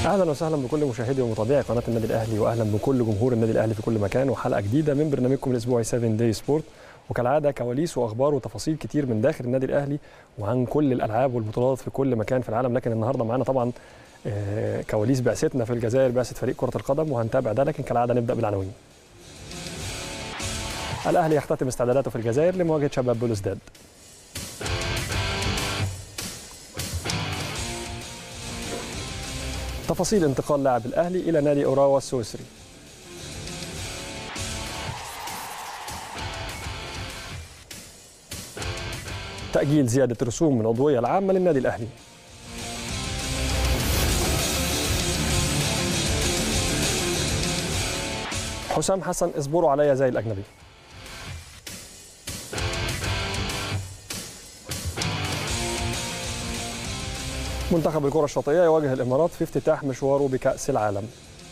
اهلا وسهلا بكل مشاهدي ومتابعي قناه النادي الاهلي واهلا بكل جمهور النادي الاهلي في كل مكان وحلقه جديده من برنامجكم الاسبوعي 7 داي سبورت وكالعاده كواليس واخبار وتفاصيل كتير من داخل النادي الاهلي وعن كل الالعاب والبطولات في كل مكان في العالم لكن النهارده معانا طبعا آه، كواليس بعثتنا في الجزائر بعثه فريق كره القدم وهنتابع ده لكن كالعاده نبدا بالعناوين الاهلي يختتم استعداداته في الجزائر لمواجهه شباب بلوزداد تفاصيل انتقال لاعب الاهلي الى نادي اوراوا السويسري تأجيل زيادة رسوم من العضوية العامة للنادي الأهلي حسام حسن اصبروا عليا زي الأجنبي منتخب الكرة الشاطئية يواجه الإمارات في افتتاح مشواره بكأس العالم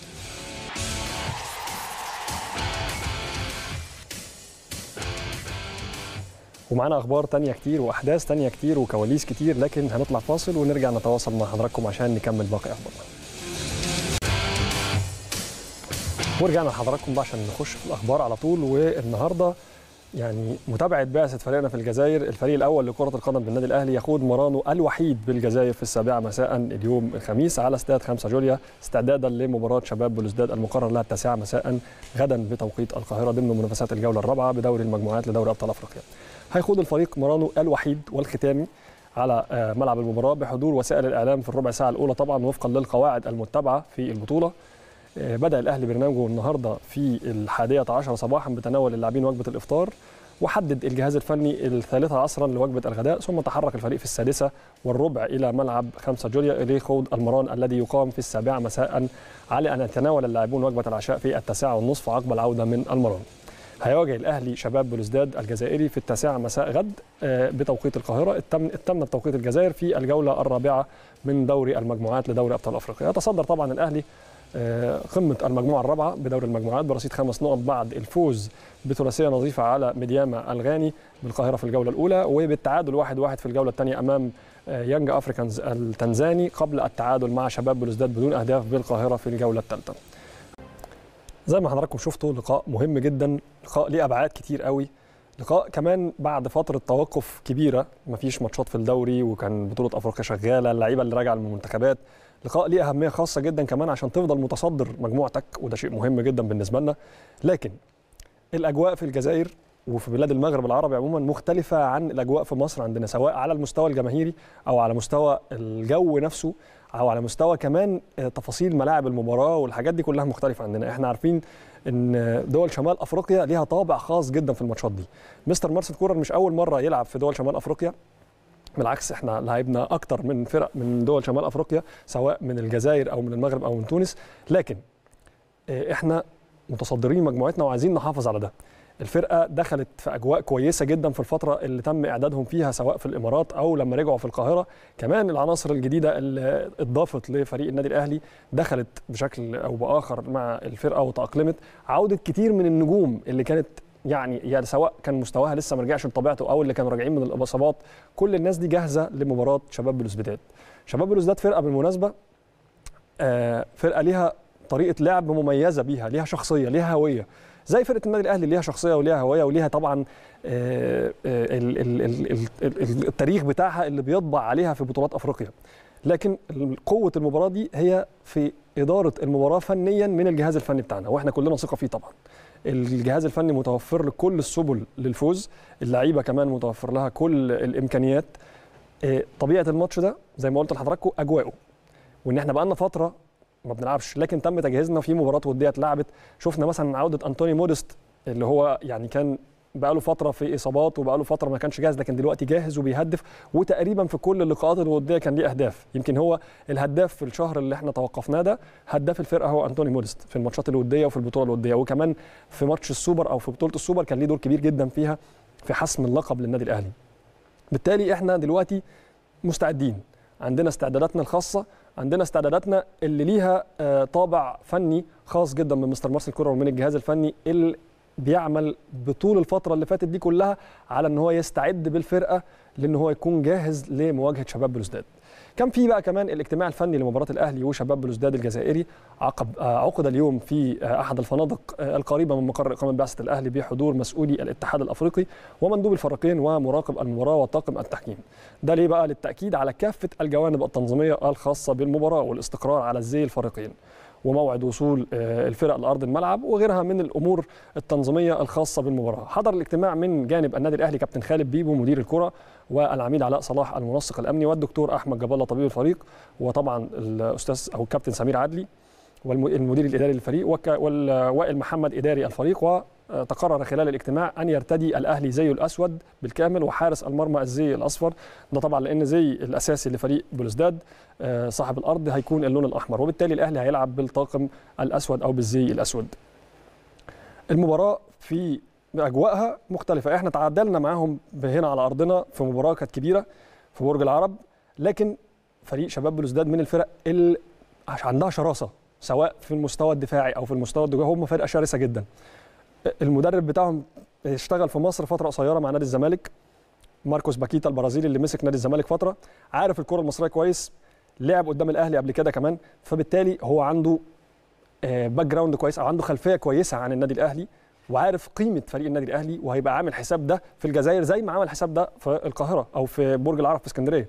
ومعانا اخبار تانية كتير واحداث تانية كتير وكواليس كتير لكن هنطلع فاصل ونرجع نتواصل مع حضراتكم عشان نكمل باقي اخبارنا ورجعنا لحضراتكم بقى عشان نخش في الاخبار على طول والنهارده يعني متابعه بعثه فريقنا في الجزائر الفريق الاول لكره القدم بالنادي الاهلي يخوض مرانه الوحيد بالجزائر في السابعه مساء اليوم الخميس على استاد 5 جوليا استعدادا لمباراه شباب بلوزداد المقرر لها التاسعه مساء غدا بتوقيت القاهره ضمن منافسات الجوله الرابعه بدوري المجموعات لدوري ابطال افريقيا. هيخوض الفريق مرانه الوحيد والختامي على آه، ملعب المباراه بحضور وسائل الاعلام في الربع ساعه الاولى طبعا وفقا للقواعد المتبعه في البطوله آه، بدأ الأهلي برنامجه النهارده في الحادية عشر صباحا بتناول اللاعبين وجبة الإفطار وحدد الجهاز الفني الثالثة عصرا لوجبة الغداء ثم تحرك الفريق في السادسة والربع إلى ملعب 5 جوليا لخوض المران الذي يقام في السابعة مساء على أن يتناول اللاعبون وجبة العشاء في التاسعة والنصف عقب العودة من المران هيواجه الاهلي شباب بلوزداد الجزائري في التاسعه مساء غد آه، بتوقيت القاهره التم التم بتوقيت الجزائر في الجوله الرابعه من دوري المجموعات لدوري ابطال افريقيا يتصدر طبعا الاهلي آه، قمه المجموعه الرابعه بدوري المجموعات برصيد خمس نقط بعد الفوز بثلاثيه نظيفه على ميدياما الغاني بالقاهره في الجوله الاولى وبالتعادل واحد واحد في الجوله الثانيه امام آه، يانج افريكانز التنزاني قبل التعادل مع شباب بلوزداد بدون اهداف بالقاهره في الجوله الثالثه زي ما حضراتكم شفتوا لقاء مهم جدا لقاء ليه ابعاد كتير قوي لقاء كمان بعد فتره توقف كبيره مفيش ماتشات في الدوري وكان بطوله افريقيا شغاله اللعيبه اللي راجعه من المنتخبات لقاء ليه اهميه خاصه جدا كمان عشان تفضل متصدر مجموعتك وده شيء مهم جدا بالنسبه لنا لكن الاجواء في الجزائر وفي بلاد المغرب العربي عموما مختلفه عن الاجواء في مصر عندنا سواء على المستوى الجماهيري او على مستوى الجو نفسه او على مستوى كمان آه، تفاصيل ملاعب المباراه والحاجات دي كلها مختلفه عندنا احنا عارفين ان دول شمال افريقيا ليها طابع خاص جدا في الماتشات دي مستر مارسيل كورر مش اول مره يلعب في دول شمال افريقيا بالعكس احنا لعبنا اكتر من فرق من دول شمال افريقيا سواء من الجزائر او من المغرب او من تونس لكن آه، احنا متصدرين مجموعتنا وعايزين نحافظ على ده الفرقه دخلت في اجواء كويسه جدا في الفتره اللي تم اعدادهم فيها سواء في الامارات او لما رجعوا في القاهره كمان العناصر الجديده اللي اتضافت لفريق النادي الاهلي دخلت بشكل او باخر مع الفرقه وتاقلمت عوده كتير من النجوم اللي كانت يعني يعني سواء كان مستواها لسه ما رجعش لطبيعته او اللي كانوا راجعين من الاصابات كل الناس دي جاهزه لمباراه شباب بلوزداد شباب بلوزداد فرقه بالمناسبه آه، فرقه ليها طريقه لعب مميزه بيها ليها شخصيه ليها هويه زي فرقه النادي الاهلي ليها شخصيه وليها هويه وليها طبعا آه، آه، ال- ال- ال- ال- ال- التاريخ بتاعها اللي بيطبع عليها في بطولات افريقيا لكن قوه المباراه دي هي في اداره المباراه فنيا من الجهاز الفني بتاعنا واحنا كلنا ثقه فيه طبعا الجهاز الفني متوفر له كل السبل للفوز اللعيبه كمان متوفر لها كل الامكانيات آه، طبيعه الماتش ده زي ما قلت لحضراتكم اجواءه وان احنا بقالنا فتره ما بنلعبش لكن تم تجهيزنا في مباراه وديه اتلعبت شفنا مثلا عوده انتوني مودست اللي هو يعني كان بقاله فتره في اصابات وبقاله فتره ما كانش جاهز لكن دلوقتي جاهز وبيهدف وتقريبا في كل اللقاءات الوديه كان ليه اهداف يمكن هو الهداف في الشهر اللي احنا توقفناه ده هداف الفرقه هو انتوني مودست في الماتشات الوديه وفي البطوله الوديه وكمان في ماتش السوبر او في بطوله السوبر كان ليه دور كبير جدا فيها في حسم اللقب للنادي الاهلي بالتالي احنا دلوقتي مستعدين عندنا استعداداتنا الخاصه عندنا استعداداتنا اللي ليها آه، طابع فني خاص جدا من مستر مارسيل كولر ومن الجهاز الفني اللي بيعمل بطول الفتره اللي فاتت دي كلها على ان هو يستعد بالفرقه لان هو يكون جاهز لمواجهه شباب بلوزداد كان في بقى كمان الاجتماع الفني لمباراه الاهلي وشباب بلوزداد الجزائري عقب عقد اليوم في احد الفنادق القريبه من مقر اقامه بعثه الاهلي بحضور مسؤولي الاتحاد الافريقي ومندوب الفريقين ومراقب المباراه وطاقم التحكيم. ده ليه بقى للتاكيد على كافه الجوانب التنظيميه الخاصه بالمباراه والاستقرار على الزي الفريقين. وموعد وصول الفرق لارض الملعب وغيرها من الامور التنظيميه الخاصه بالمباراه. حضر الاجتماع من جانب النادي الاهلي كابتن خالد بيبو مدير الكره والعميد علاء صلاح المنسق الامني والدكتور احمد جاب الله طبيب الفريق وطبعا الاستاذ او الكابتن سمير عدلي والمدير الاداري للفريق ووائل محمد اداري الفريق وتقرر خلال الاجتماع ان يرتدي الاهلي زيه الاسود بالكامل وحارس المرمى الزي الاصفر ده طبعا لان زي الاساسي لفريق بلوزداد صاحب الارض هيكون اللون الاحمر وبالتالي الاهلي هيلعب بالطاقم الاسود او بالزي الاسود المباراه في اجواءها مختلفه احنا تعادلنا معاهم هنا على ارضنا في مباراه كانت كبيره في برج العرب لكن فريق شباب بلوزداد من الفرق اللي عندها شراسه سواء في المستوى الدفاعي او في المستوى الدفاعي هم فرقه شرسه جدا المدرب بتاعهم اشتغل في مصر فتره قصيره مع نادي الزمالك ماركوس باكيتا البرازيلي اللي مسك نادي الزمالك فتره عارف الكره المصريه كويس لعب قدام الاهلي قبل كده كمان فبالتالي هو عنده باك جراوند كويس او عنده خلفيه كويسه عن النادي الاهلي وعارف قيمه فريق النادي الاهلي وهيبقى عامل حساب ده في الجزائر زي ما عمل حساب ده في القاهره او في برج العرب في اسكندريه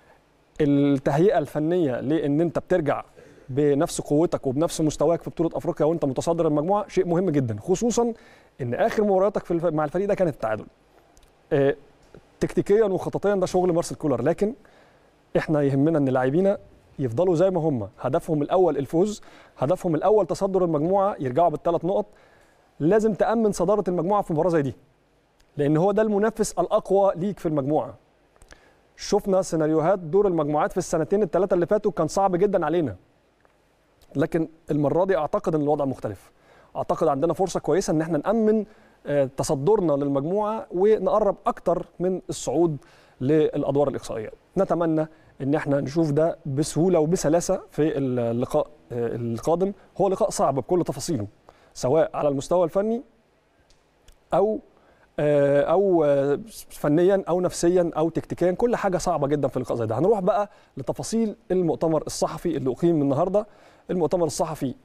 التهيئه الفنيه لان انت بترجع بنفس قوتك وبنفس مستواك في بطوله افريقيا وانت متصدر المجموعه شيء مهم جدا خصوصا ان اخر مبارياتك في مع الفريق ده كانت التعادل اه تكتيكيا وخططيا ده شغل مارسيل كولر لكن احنا يهمنا ان لاعبينا يفضلوا زي ما هم هدفهم الاول الفوز هدفهم الاول تصدر المجموعه يرجعوا بالثلاث نقط لازم تامن صداره المجموعه في مباراه زي دي لان هو ده المنافس الاقوى ليك في المجموعه شفنا سيناريوهات دور المجموعات في السنتين الثلاثه اللي فاتوا كان صعب جدا علينا لكن المره دي اعتقد ان الوضع مختلف اعتقد عندنا فرصه كويسه ان احنا نامن تصدرنا للمجموعه ونقرب اكتر من الصعود للادوار الاقصائيه نتمنى ان احنا نشوف ده بسهوله وبسلاسه في اللقاء القادم هو لقاء صعب بكل تفاصيله سواء على المستوى الفني او او فنيا او نفسيا او تكتيكيا كل حاجه صعبه جدا في اللقاء زي ده هنروح بقى لتفاصيل المؤتمر الصحفي اللي اقيم النهارده المؤتمر الصحفي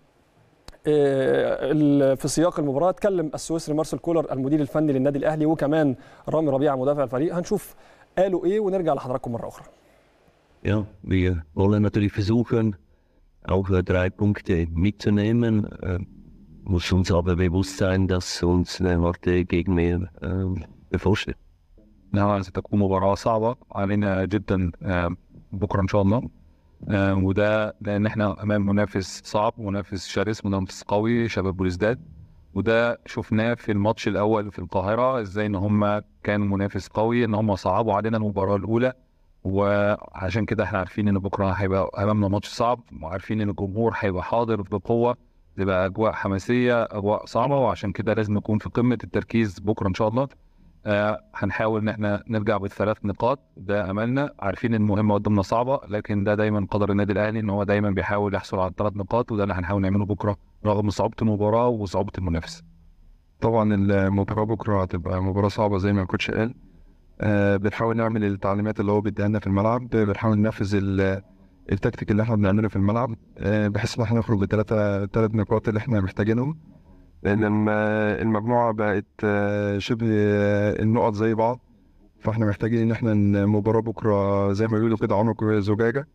في سياق المباراه اتكلم السويسري مارسيل كولر المدير الفني للنادي الاهلي وكمان رامي ربيعه مدافع الفريق هنشوف قالوا ايه ونرجع لحضراتكم مره اخرى Ja, wir wollen natürlich versuchen, auch drei Punkte mitzunehmen. muss uns aber bewusst sein, dass uns eine harte Gegner bevorsteht. نعم ستكون مباراة صعبة علينا جدا بكرة إن شاء الله وده لأن احنا أمام منافس صعب منافس شرس منافس قوي شباب بوليسداد وده شفناه في الماتش الأول في القاهرة ازاي إن هم كانوا منافس قوي إن هم صعبوا علينا المباراة الأولى وعشان كده احنا عارفين إن بكرة هيبقى أمامنا ماتش صعب وعارفين إن الجمهور هيبقى حاضر بقوة تبقى اجواء حماسيه اجواء صعبه وعشان كده لازم نكون في قمه التركيز بكره ان شاء الله آه هنحاول ان احنا نرجع بالثلاث نقاط ده املنا عارفين ان المهمه قدامنا صعبه لكن ده دايما قدر النادي الاهلي ان هو دايما بيحاول يحصل على الثلاث نقاط وده اللي هنحاول نعمله بكره رغم صعوبه المباراه وصعوبه المنافس طبعا المباراه بكره هتبقى مباراه صعبه زي ما الكوتش قال آه بنحاول نعمل التعليمات اللي هو بيديها لنا في الملعب بنحاول ننفذ التكتيك اللي احنا بنعمله في الملعب بحيث ان احنا نخرج بثلاثه ثلاث نقاط اللي احنا محتاجينهم لان المجموعه بقت شبه النقط زي بعض فاحنا محتاجين ان احنا المباراه بكره زي ما بيقولوا كده عنق زجاجه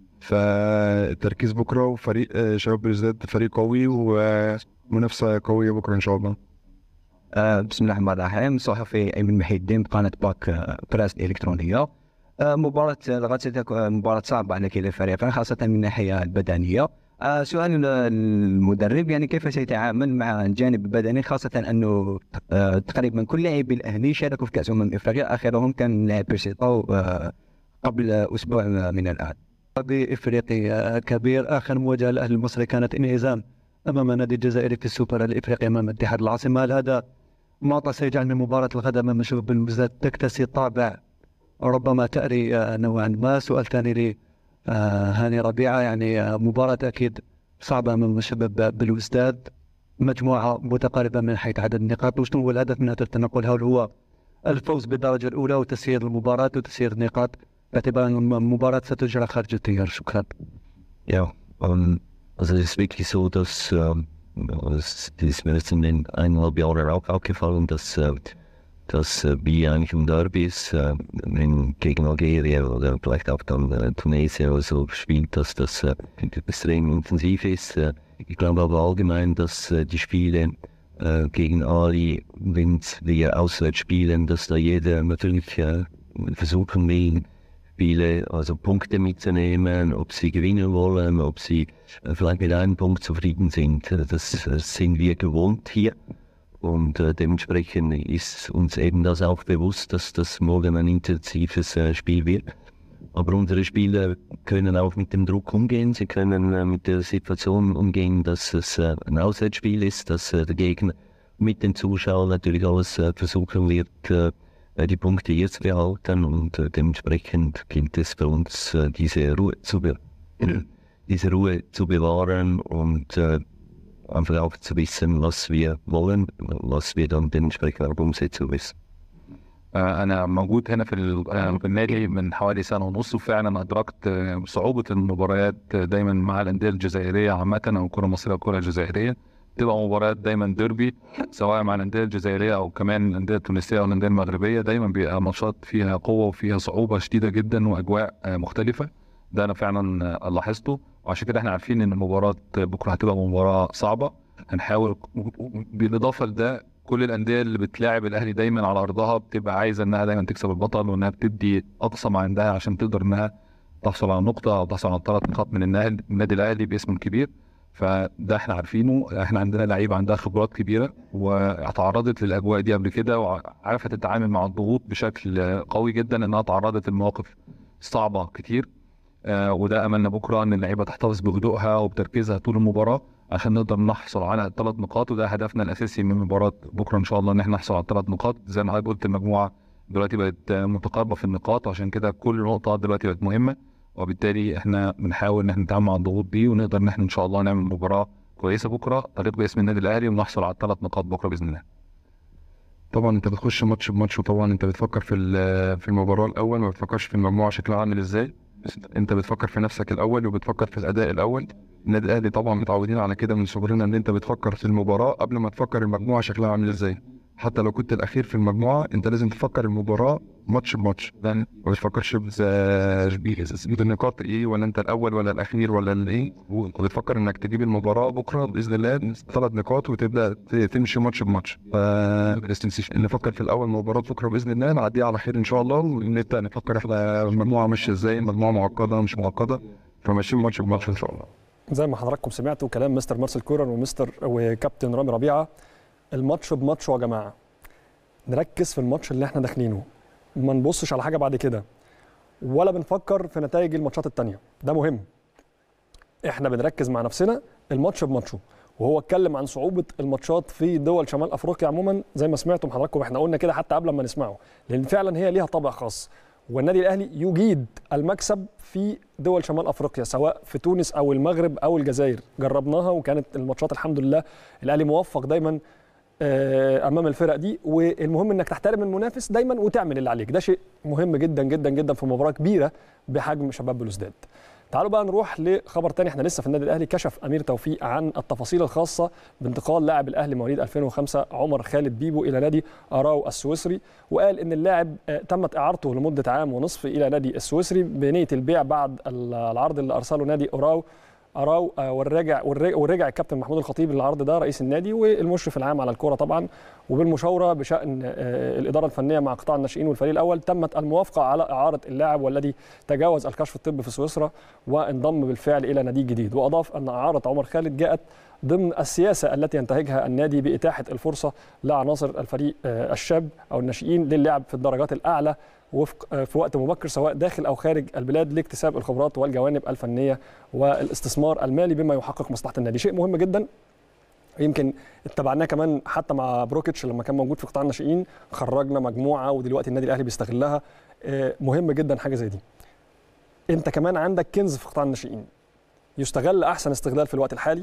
فالتركيز بكره وفريق شباب بلوزداد فريق قوي ومنافسه قويه بكره ان شاء الله آه بسم الله الرحمن الرحيم صحفي ايمن محي الدين بقناه باك براس الالكترونيه آه مباراة غد ستكون مباراة صعبة على كلا الفريقين خاصة من الناحية البدنية آه سؤال المدرب يعني كيف سيتعامل مع الجانب البدني خاصة أنه آه تقريبا كل لاعبي الأهلي شاركوا في كأس أمم إفريقيا آخرهم كان لاعب بيرسيطو قبل أسبوع من الآن إفريقي كبير آخر مواجهة الأهلي المصري كانت انهزام أمام نادي الجزائري في السوبر الإفريقي أمام اتحاد العاصمة هل هذا معطى سيجعل من مباراة الغد أمام شباب بلوزداد تكتسي طابع ربما تأري نوعا ما سؤال ثاني لي هاني ربيعة يعني مباراة أكيد صعبة أمام شباب بالوزداد مجموعه متقاربه من حيث عدد النقاط وشنو هو الهدف من هذا التنقل هل هو الفوز بالدرجه الاولى وتسيير المباراه وتسيير النقاط باعتبار ان المباراه ستجرى خارج التيار شكرا Ja, ähm, also es ist wirklich so, dass ähm, es ist mir jetzt in den eineinhalb Jahren auch aufgefallen, dass, äh, dass äh, wie eigentlich im Derbys äh, wenn gegen Algerien oder vielleicht auch dann äh, Tunesien oder so spielt, dass das äh, extrem intensiv ist. Äh, ich glaube aber allgemein, dass äh, die Spiele äh, gegen Ali, wenn wir auswärts spielen, dass da jeder natürlich äh, versuchen will, Spiele, also Punkte mitzunehmen, ob sie gewinnen wollen, ob sie äh, vielleicht mit einem Punkt zufrieden sind. Äh, Das äh, sind wir gewohnt hier. Und äh, dementsprechend ist uns eben das auch bewusst, dass das morgen ein intensives äh, Spiel wird. Aber unsere Spieler können auch mit dem Druck umgehen. Sie können äh, mit der Situation umgehen, dass es äh, ein Auswärtsspiel ist, dass äh, der Gegner mit den Zuschauern natürlich alles äh, versuchen wird, äh, äh, die Punkte hier zu behalten. Und äh, dementsprechend gilt es für uns, äh, diese Ruhe zu, be diese Ruhe zu bewahren und äh, einfach auch zu wissen, was wir wollen, was wir dann dementsprechend auch umsetzen müssen. آه، انا موجود هنا في ال- آه، في النادي من حوالي سنه ونص وفعلا ادركت آه، صعوبه المباريات آه، دايما مع الانديه الجزائريه عامه او الكره المصريه والكره الجزائريه تبقى مباريات دايما ديربي سواء مع الانديه الجزائريه او كمان الانديه التونسيه او الانديه المغربيه دايما بيبقى ماتشات فيها قوه وفيها صعوبه شديده جدا واجواء آه، مختلفه ده انا فعلا آه، لاحظته وعشان كده احنا عارفين ان مباراه بكره هتبقى مباراه صعبه هنحاول بالاضافه لده كل الانديه اللي بتلاعب الاهلي دايما على ارضها بتبقى عايزه انها دايما تكسب البطل وانها بتدي اقصى ما عندها عشان تقدر انها تحصل على نقطه او تحصل على ثلاث نقاط من النادي النادي الاهلي باسم كبير فده احنا عارفينه احنا عندنا لعيبه عندها خبرات كبيره وتعرضت للاجواء دي قبل كده وعرفت تتعامل مع الضغوط بشكل قوي جدا انها تعرضت لمواقف صعبه كتير آه، وده املنا بكره ان اللعيبه تحتفظ بهدوءها وبتركيزها طول المباراه عشان نقدر نحصل على الثلاث نقاط وده هدفنا الاساسي من مباراه بكره ان شاء الله ان احنا نحصل على الثلاث نقاط زي ما حضرتك قلت المجموعه دلوقتي بقت آه، متقاربه في النقاط وعشان كده كل نقطه دلوقتي بقت مهمه وبالتالي احنا بنحاول ان احنا نتعامل مع الضغوط دي ونقدر ان احنا ان شاء الله نعمل مباراه كويسه بكره تليق باسم النادي الاهلي ونحصل على الثلاث نقاط بكره باذن الله طبعا انت بتخش ماتش بماتش وطبعا انت بتفكر في ال- في المباراه الاول ما بتفكرش في المجموعه شكلها عامل ازاي انت بتفكر في نفسك الاول وبتفكر في الاداء الاول النادي الاهلي طبعا متعودين على كده من صغرنا ان انت بتفكر في المباراه قبل ما تفكر المجموعه شكلها عامل ازاي حتى لو كنت الاخير في المجموعه انت لازم تفكر المباراه ماتش بماتش ما بتفكرش بز- بالنقاط ايه ولا انت الاول ولا الاخير ولا الايه وبتفكر انك تجيب المباراه بكره باذن الله ثلاث نقاط وتبدا ت- تمشي ماتش بماتش ف نفكر في الاول مباراه بكره باذن الله نعديها على خير ان شاء الله ونبدا نفكر احنا المجموعه ماشيه ازاي المجموعه معقده مش معقده فماشيين ماتش بماتش ان شاء الله زي ما حضراتكم سمعتوا كلام مستر مارسيل كورر ومستر وكابتن رامي ربيعه الماتش بماتش يا جماعه نركز في الماتش اللي احنا داخلينه ما نبصش على حاجه بعد كده ولا بنفكر في نتائج الماتشات التانية ده مهم احنا بنركز مع نفسنا الماتش بماتشه وهو اتكلم عن صعوبه الماتشات في دول شمال افريقيا عموما زي ما سمعتم حضراتكم احنا قلنا كده حتى قبل ما نسمعه لان فعلا هي ليها طابع خاص والنادي الاهلي يجيد المكسب في دول شمال افريقيا سواء في تونس او المغرب او الجزائر جربناها وكانت الماتشات الحمد لله الاهلي موفق دايما آه، امام الفرق دي والمهم انك تحترم المنافس دايما وتعمل اللي عليك ده شيء مهم جدا جدا جدا في مباراه كبيره بحجم شباب بلوزداد تعالوا بقى نروح لخبر تاني احنا لسه في النادي الاهلي كشف امير توفيق عن التفاصيل الخاصه بانتقال لاعب الاهلي مواليد 2005 عمر خالد بيبو الى نادي اراو السويسري وقال ان اللاعب آه، تمت اعارته لمده عام ونصف الى نادي السويسري بنيه البيع بعد العرض اللي ارسله نادي اراو اراو آه، والراجع والراجع والراجع الكابتن محمود الخطيب للعرض ده رئيس النادي والمشرف العام على الكره طبعا وبالمشاوره بشان آه، الاداره الفنيه مع قطاع الناشئين والفريق الاول تمت الموافقه على اعاره اللاعب والذي تجاوز الكشف الطبي في سويسرا وانضم بالفعل الى نادي جديد واضاف ان اعاره عمر خالد جاءت ضمن السياسه التي ينتهجها النادي باتاحه الفرصه لعناصر الفريق آه، الشاب او الناشئين للعب في الدرجات الاعلى وفق آه، في وقت مبكر سواء داخل او خارج البلاد لاكتساب الخبرات والجوانب الفنيه والاستثمار المالي بما يحقق مصلحه النادي شيء مهم جدا يمكن اتبعناه كمان حتى مع بروكيتش لما كان موجود في قطاع الناشئين خرجنا مجموعه ودلوقتي النادي الاهلي بيستغلها آه، مهم جدا حاجه زي دي انت كمان عندك كنز في قطاع الناشئين يستغل احسن استغلال في الوقت الحالي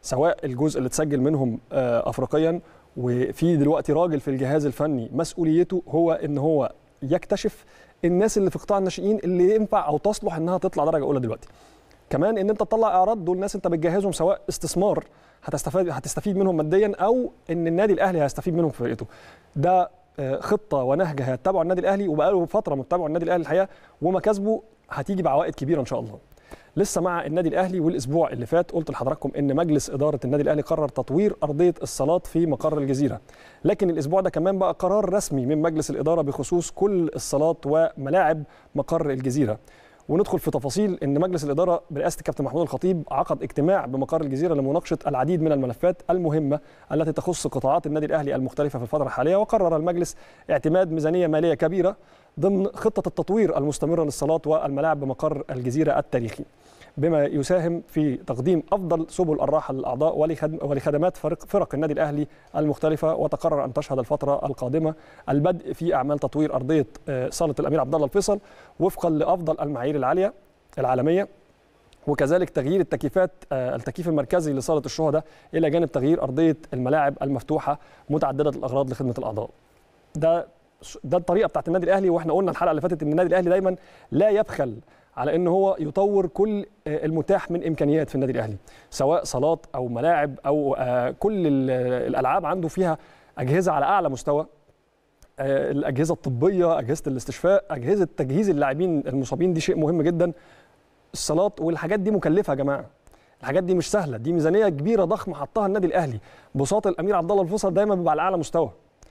سواء الجزء اللي اتسجل منهم آه، افريقيا وفي دلوقتي راجل في الجهاز الفني مسؤوليته هو ان هو يكتشف الناس اللي في قطاع الناشئين اللي ينفع او تصلح انها تطلع درجه اولى دلوقتي كمان ان انت تطلع اعراض دول ناس انت بتجهزهم سواء استثمار هتستفاد هتستفيد منهم ماديا او ان النادي الاهلي هيستفيد منهم في فرقته ده آه، خطه ونهج هيتبعه النادي الاهلي وبقاله فتره متبعه النادي الاهلي الحقيقه ومكاسبه هتيجي بعوائد كبيره ان شاء الله لسه مع النادي الاهلي والاسبوع اللي فات قلت لحضراتكم ان مجلس اداره النادي الاهلي قرر تطوير ارضيه الصالات في مقر الجزيره لكن الاسبوع ده كمان بقى قرار رسمي من مجلس الاداره بخصوص كل الصالات وملاعب مقر الجزيره وندخل في تفاصيل ان مجلس الاداره برئاسه الكابتن محمود الخطيب عقد اجتماع بمقر الجزيره لمناقشه العديد من الملفات المهمه التي تخص قطاعات النادي الاهلي المختلفه في الفتره الحاليه وقرر المجلس اعتماد ميزانيه ماليه كبيره ضمن خطه التطوير المستمره للصالات والملاعب بمقر الجزيره التاريخي بما يساهم في تقديم افضل سبل الراحه للاعضاء ولخد- ولخدمات فرق, فرق النادي الاهلي المختلفه وتقرر ان تشهد الفتره القادمه البدء في اعمال تطوير ارضيه آه، صاله الامير عبد الله الفيصل وفقا لافضل المعايير العاليه العالميه وكذلك تغيير التكييفات آه، التكييف المركزي لصاله الشهداء الى جانب تغيير ارضيه الملاعب المفتوحه متعدده الاغراض لخدمه الاعضاء. ده ده الطريقه بتاعت النادي الاهلي واحنا قلنا الحلقه اللي فاتت ان النادي الاهلي دايما لا يبخل على ان هو يطور كل آه، المتاح من امكانيات في النادي الاهلي سواء صالات او ملاعب او آه، كل ال- الالعاب عنده فيها اجهزه على اعلى مستوى آه، الاجهزه الطبيه اجهزه الاستشفاء اجهزه تجهيز اللاعبين المصابين دي شيء مهم جدا الصالات والحاجات دي مكلفه يا جماعه الحاجات دي مش سهله دي ميزانيه كبيره ضخمه حطها النادي الاهلي بساط الامير عبد الله الفيصل دايما بيبقى على اعلى مستوى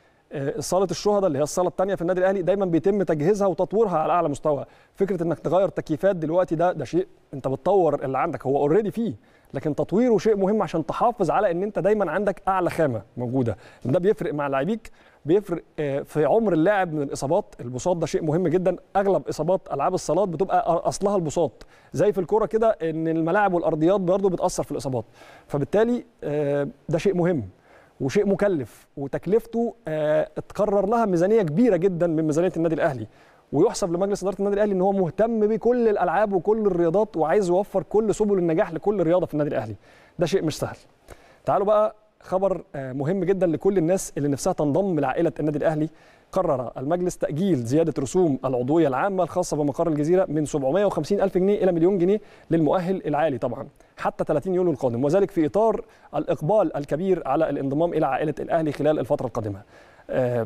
آه، صاله الشهداء اللي هي الصاله الثانيه في النادي الاهلي دايما بيتم تجهيزها وتطويرها على اعلى مستوى فكره انك تغير تكييفات دلوقتي ده ده شيء انت بتطور اللي عندك هو اوريدي فيه لكن تطويره شيء مهم عشان تحافظ على ان انت دايما عندك اعلى خامه موجوده ده بيفرق مع لاعبيك بيفرق آه، في عمر اللاعب من الاصابات البساط ده شيء مهم جدا اغلب اصابات العاب الصالات بتبقى اصلها البساط زي في الكوره كده ان الملاعب والارضيات برضه بتاثر في الاصابات فبالتالي آه، ده شيء مهم وشيء مكلف وتكلفته آه، اتقرر لها ميزانيه كبيره جدا من ميزانيه النادي الاهلي ويحسب لمجلس اداره النادي الاهلي ان هو مهتم بكل الالعاب وكل الرياضات وعايز يوفر كل سبل النجاح لكل رياضه في النادي الاهلي ده شيء مش سهل تعالوا بقى خبر آه، مهم جدا لكل الناس اللي نفسها تنضم لعائله النادي الاهلي قرر المجلس تأجيل زيادة رسوم العضوية العامة الخاصة بمقر الجزيرة من 750 ألف جنيه إلى مليون جنيه للمؤهل العالي طبعا حتى 30 يونيو القادم وذلك في إطار الإقبال الكبير على الانضمام إلى عائلة الأهلي خلال الفترة القادمة آه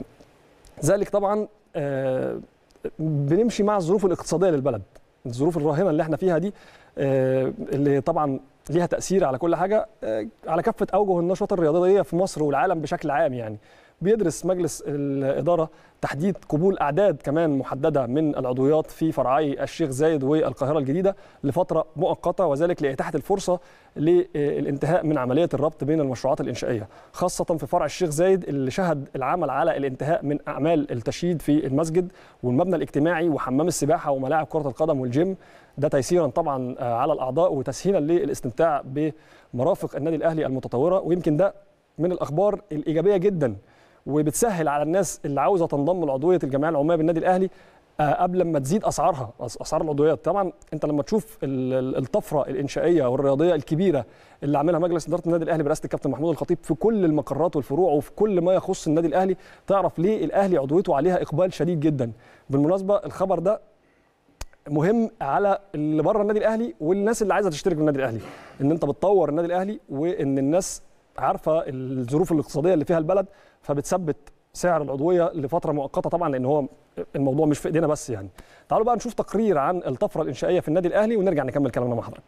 ذلك طبعا آه بنمشي مع الظروف الاقتصادية للبلد الظروف الراهنة اللي احنا فيها دي آه اللي طبعا ليها تأثير على كل حاجة آه على كافة أوجه النشاط الرياضية في مصر والعالم بشكل عام يعني بيدرس مجلس الإدارة تحديد قبول أعداد كمان محددة من العضويات في فرعي الشيخ زايد والقاهرة الجديدة لفترة مؤقتة وذلك لإتاحة الفرصة للانتهاء من عملية الربط بين المشروعات الإنشائية خاصة في فرع الشيخ زايد اللي شهد العمل على الانتهاء من أعمال التشييد في المسجد والمبنى الاجتماعي وحمام السباحة وملاعب كرة القدم والجيم ده تيسيرا طبعا على الأعضاء وتسهيلا للاستمتاع بمرافق النادي الأهلي المتطورة ويمكن ده من الأخبار الإيجابية جدا وبتسهل على الناس اللي عاوزه تنضم لعضويه الجمعيه العموميه بالنادي الاهلي آه، قبل ما تزيد اسعارها أس- اسعار العضويات طبعا انت لما تشوف ال- ال- الطفره الانشائيه والرياضيه الكبيره اللي عاملها مجلس اداره النادي الاهلي برئاسه الكابتن محمود الخطيب في كل المقرات والفروع وفي كل ما يخص النادي الاهلي تعرف ليه الاهلي عضويته عليها اقبال شديد جدا بالمناسبه الخبر ده مهم على اللي بره النادي الاهلي والناس اللي عايزه تشترك في النادي الاهلي ان انت بتطور النادي الاهلي وان الناس عارفه الظروف الاقتصاديه اللي فيها البلد فبتثبت سعر العضويه لفتره مؤقته طبعا لان هو الموضوع مش في ايدينا بس يعني تعالوا بقى نشوف تقرير عن الطفره الانشائيه في النادي الاهلي ونرجع نكمل كلامنا مع حضراتكم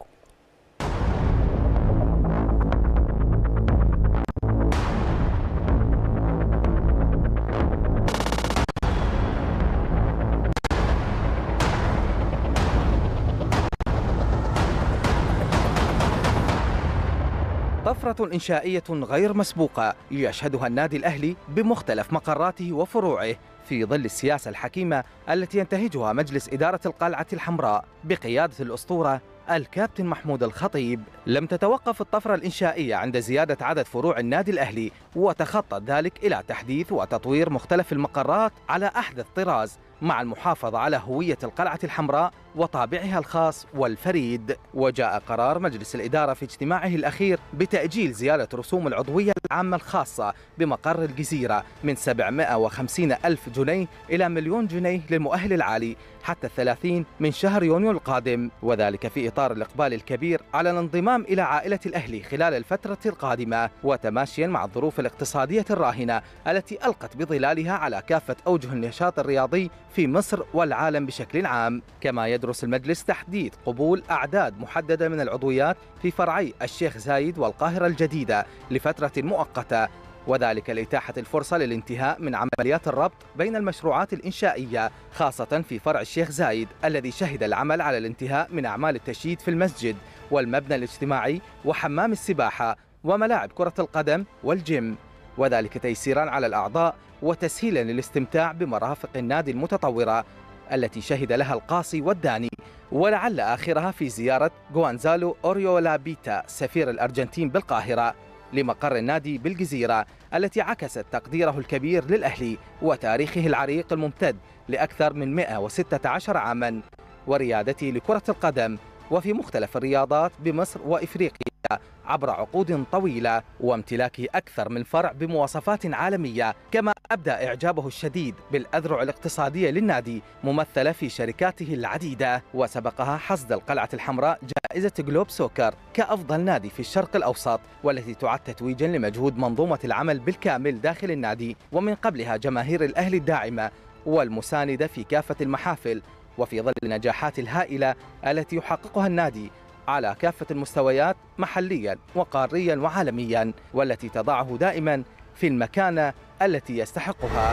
طفرة إنشائية غير مسبوقة يشهدها النادي الأهلي بمختلف مقراته وفروعه في ظل السياسة الحكيمة التي ينتهجها مجلس إدارة القلعة الحمراء بقيادة الأسطورة الكابتن محمود الخطيب لم تتوقف الطفرة الإنشائية عند زيادة عدد فروع النادي الأهلي وتخطت ذلك إلى تحديث وتطوير مختلف المقرات على أحدث طراز مع المحافظة على هوية القلعة الحمراء وطابعها الخاص والفريد وجاء قرار مجلس الإدارة في اجتماعه الأخير بتأجيل زيادة رسوم العضوية العامة الخاصة بمقر الجزيرة من 750 ألف جنيه إلى مليون جنيه للمؤهل العالي حتى الثلاثين من شهر يونيو القادم وذلك في إطار الإقبال الكبير على الانضمام إلى عائلة الأهلي خلال الفترة القادمة وتماشيا مع الظروف الاقتصادية الراهنة التي ألقت بظلالها على كافة أوجه النشاط الرياضي في مصر والعالم بشكل عام كما يدرس المجلس تحديد قبول أعداد محددة من العضويات في فرعي الشيخ زايد والقاهرة الجديدة لفترة مؤقتة وذلك لإتاحة الفرصة للانتهاء من عمليات الربط بين المشروعات الإنشائية خاصة في فرع الشيخ زايد الذي شهد العمل على الانتهاء من أعمال التشييد في المسجد والمبنى الاجتماعي وحمام السباحة وملاعب كرة القدم والجيم وذلك تيسيرا على الأعضاء وتسهيلا للاستمتاع بمرافق النادي المتطورة التي شهد لها القاصي والداني ولعل آخرها في زيارة غوانزالو أوريولا بيتا سفير الأرجنتين بالقاهرة لمقر النادي بالجزيرة التي عكست تقديره الكبير للأهلي وتاريخه العريق الممتد لأكثر من 116 عاما وريادته لكرة القدم وفي مختلف الرياضات بمصر وإفريقيا عبر عقود طويلة وامتلاكه أكثر من فرع بمواصفات عالمية كما أبدى إعجابه الشديد بالأذرع الاقتصادية للنادي ممثلة في شركاته العديدة وسبقها حصد القلعة الحمراء جائزة جلوب سوكر كأفضل نادي في الشرق الأوسط والتي تعد تتويجا لمجهود منظومة العمل بالكامل داخل النادي ومن قبلها جماهير الأهلي الداعمة والمساندة في كافة المحافل وفي ظل النجاحات الهائلة التي يحققها النادي على كافة المستويات محليا وقاريا وعالميا والتي تضعه دائما في المكانة التي يستحقها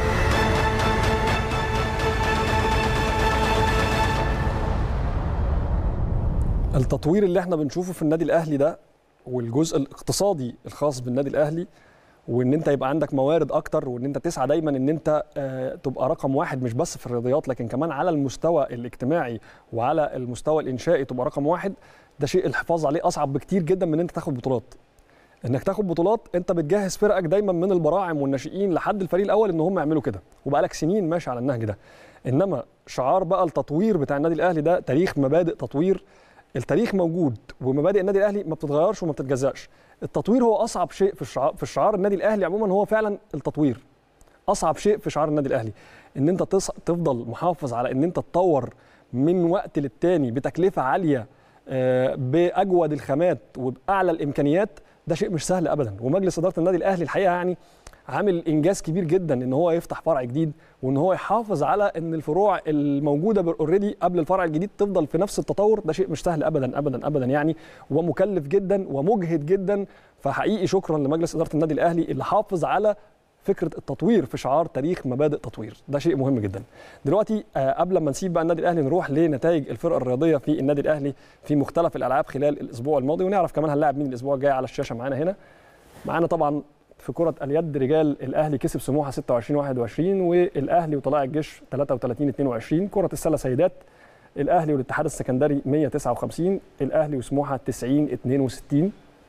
التطوير اللي احنا بنشوفه في النادي الاهلي ده والجزء الاقتصادي الخاص بالنادي الاهلي وان انت يبقى عندك موارد اكتر وان انت تسعى دايما ان انت آه، تبقى رقم واحد مش بس في الرياضيات لكن كمان على المستوى الاجتماعي وعلى المستوى الانشائي تبقى رقم واحد ده شيء الحفاظ عليه اصعب بكتير جدا من ان انت تاخد بطولات انك تاخد بطولات انت بتجهز فرقك دايما من البراعم والناشئين لحد الفريق الاول ان هم يعملوا كده وبقالك سنين ماشي على النهج ده انما شعار بقى التطوير بتاع النادي الاهلي ده تاريخ مبادئ تطوير التاريخ موجود ومبادئ النادي الاهلي ما بتتغيرش وما بتتجزاش التطوير هو اصعب شيء في الشعار في الشعار النادي الاهلي عموما هو فعلا التطوير اصعب شيء في شعار النادي الاهلي ان انت تص... تفضل محافظ على ان انت تطور من وقت للتاني بتكلفه عاليه آه، باجود الخامات وباعلى الامكانيات ده شيء مش سهل ابدا ومجلس اداره النادي الاهلي الحقيقه يعني عامل انجاز كبير جدا ان هو يفتح فرع جديد وان هو يحافظ على ان الفروع الموجوده اوريدي قبل الفرع الجديد تفضل في نفس التطور ده شيء مش سهل ابدا ابدا ابدا يعني ومكلف جدا ومجهد جدا فحقيقي شكرا لمجلس اداره النادي الاهلي اللي حافظ على فكره التطوير في شعار تاريخ مبادئ تطوير ده شيء مهم جدا دلوقتي آه، قبل ما نسيب بقى النادي الاهلي نروح لنتائج الفرق الرياضيه في النادي الاهلي في مختلف الالعاب خلال الاسبوع الماضي ونعرف كمان هنلاعب مين الاسبوع الجاي على الشاشه معانا هنا معانا طبعا في كرة اليد رجال الأهلي كسب سموحة 26 21 والأهلي وطلائع الجيش 33 22 كرة السلة سيدات الأهلي والاتحاد السكندري 159 الأهلي وسموحة 90 62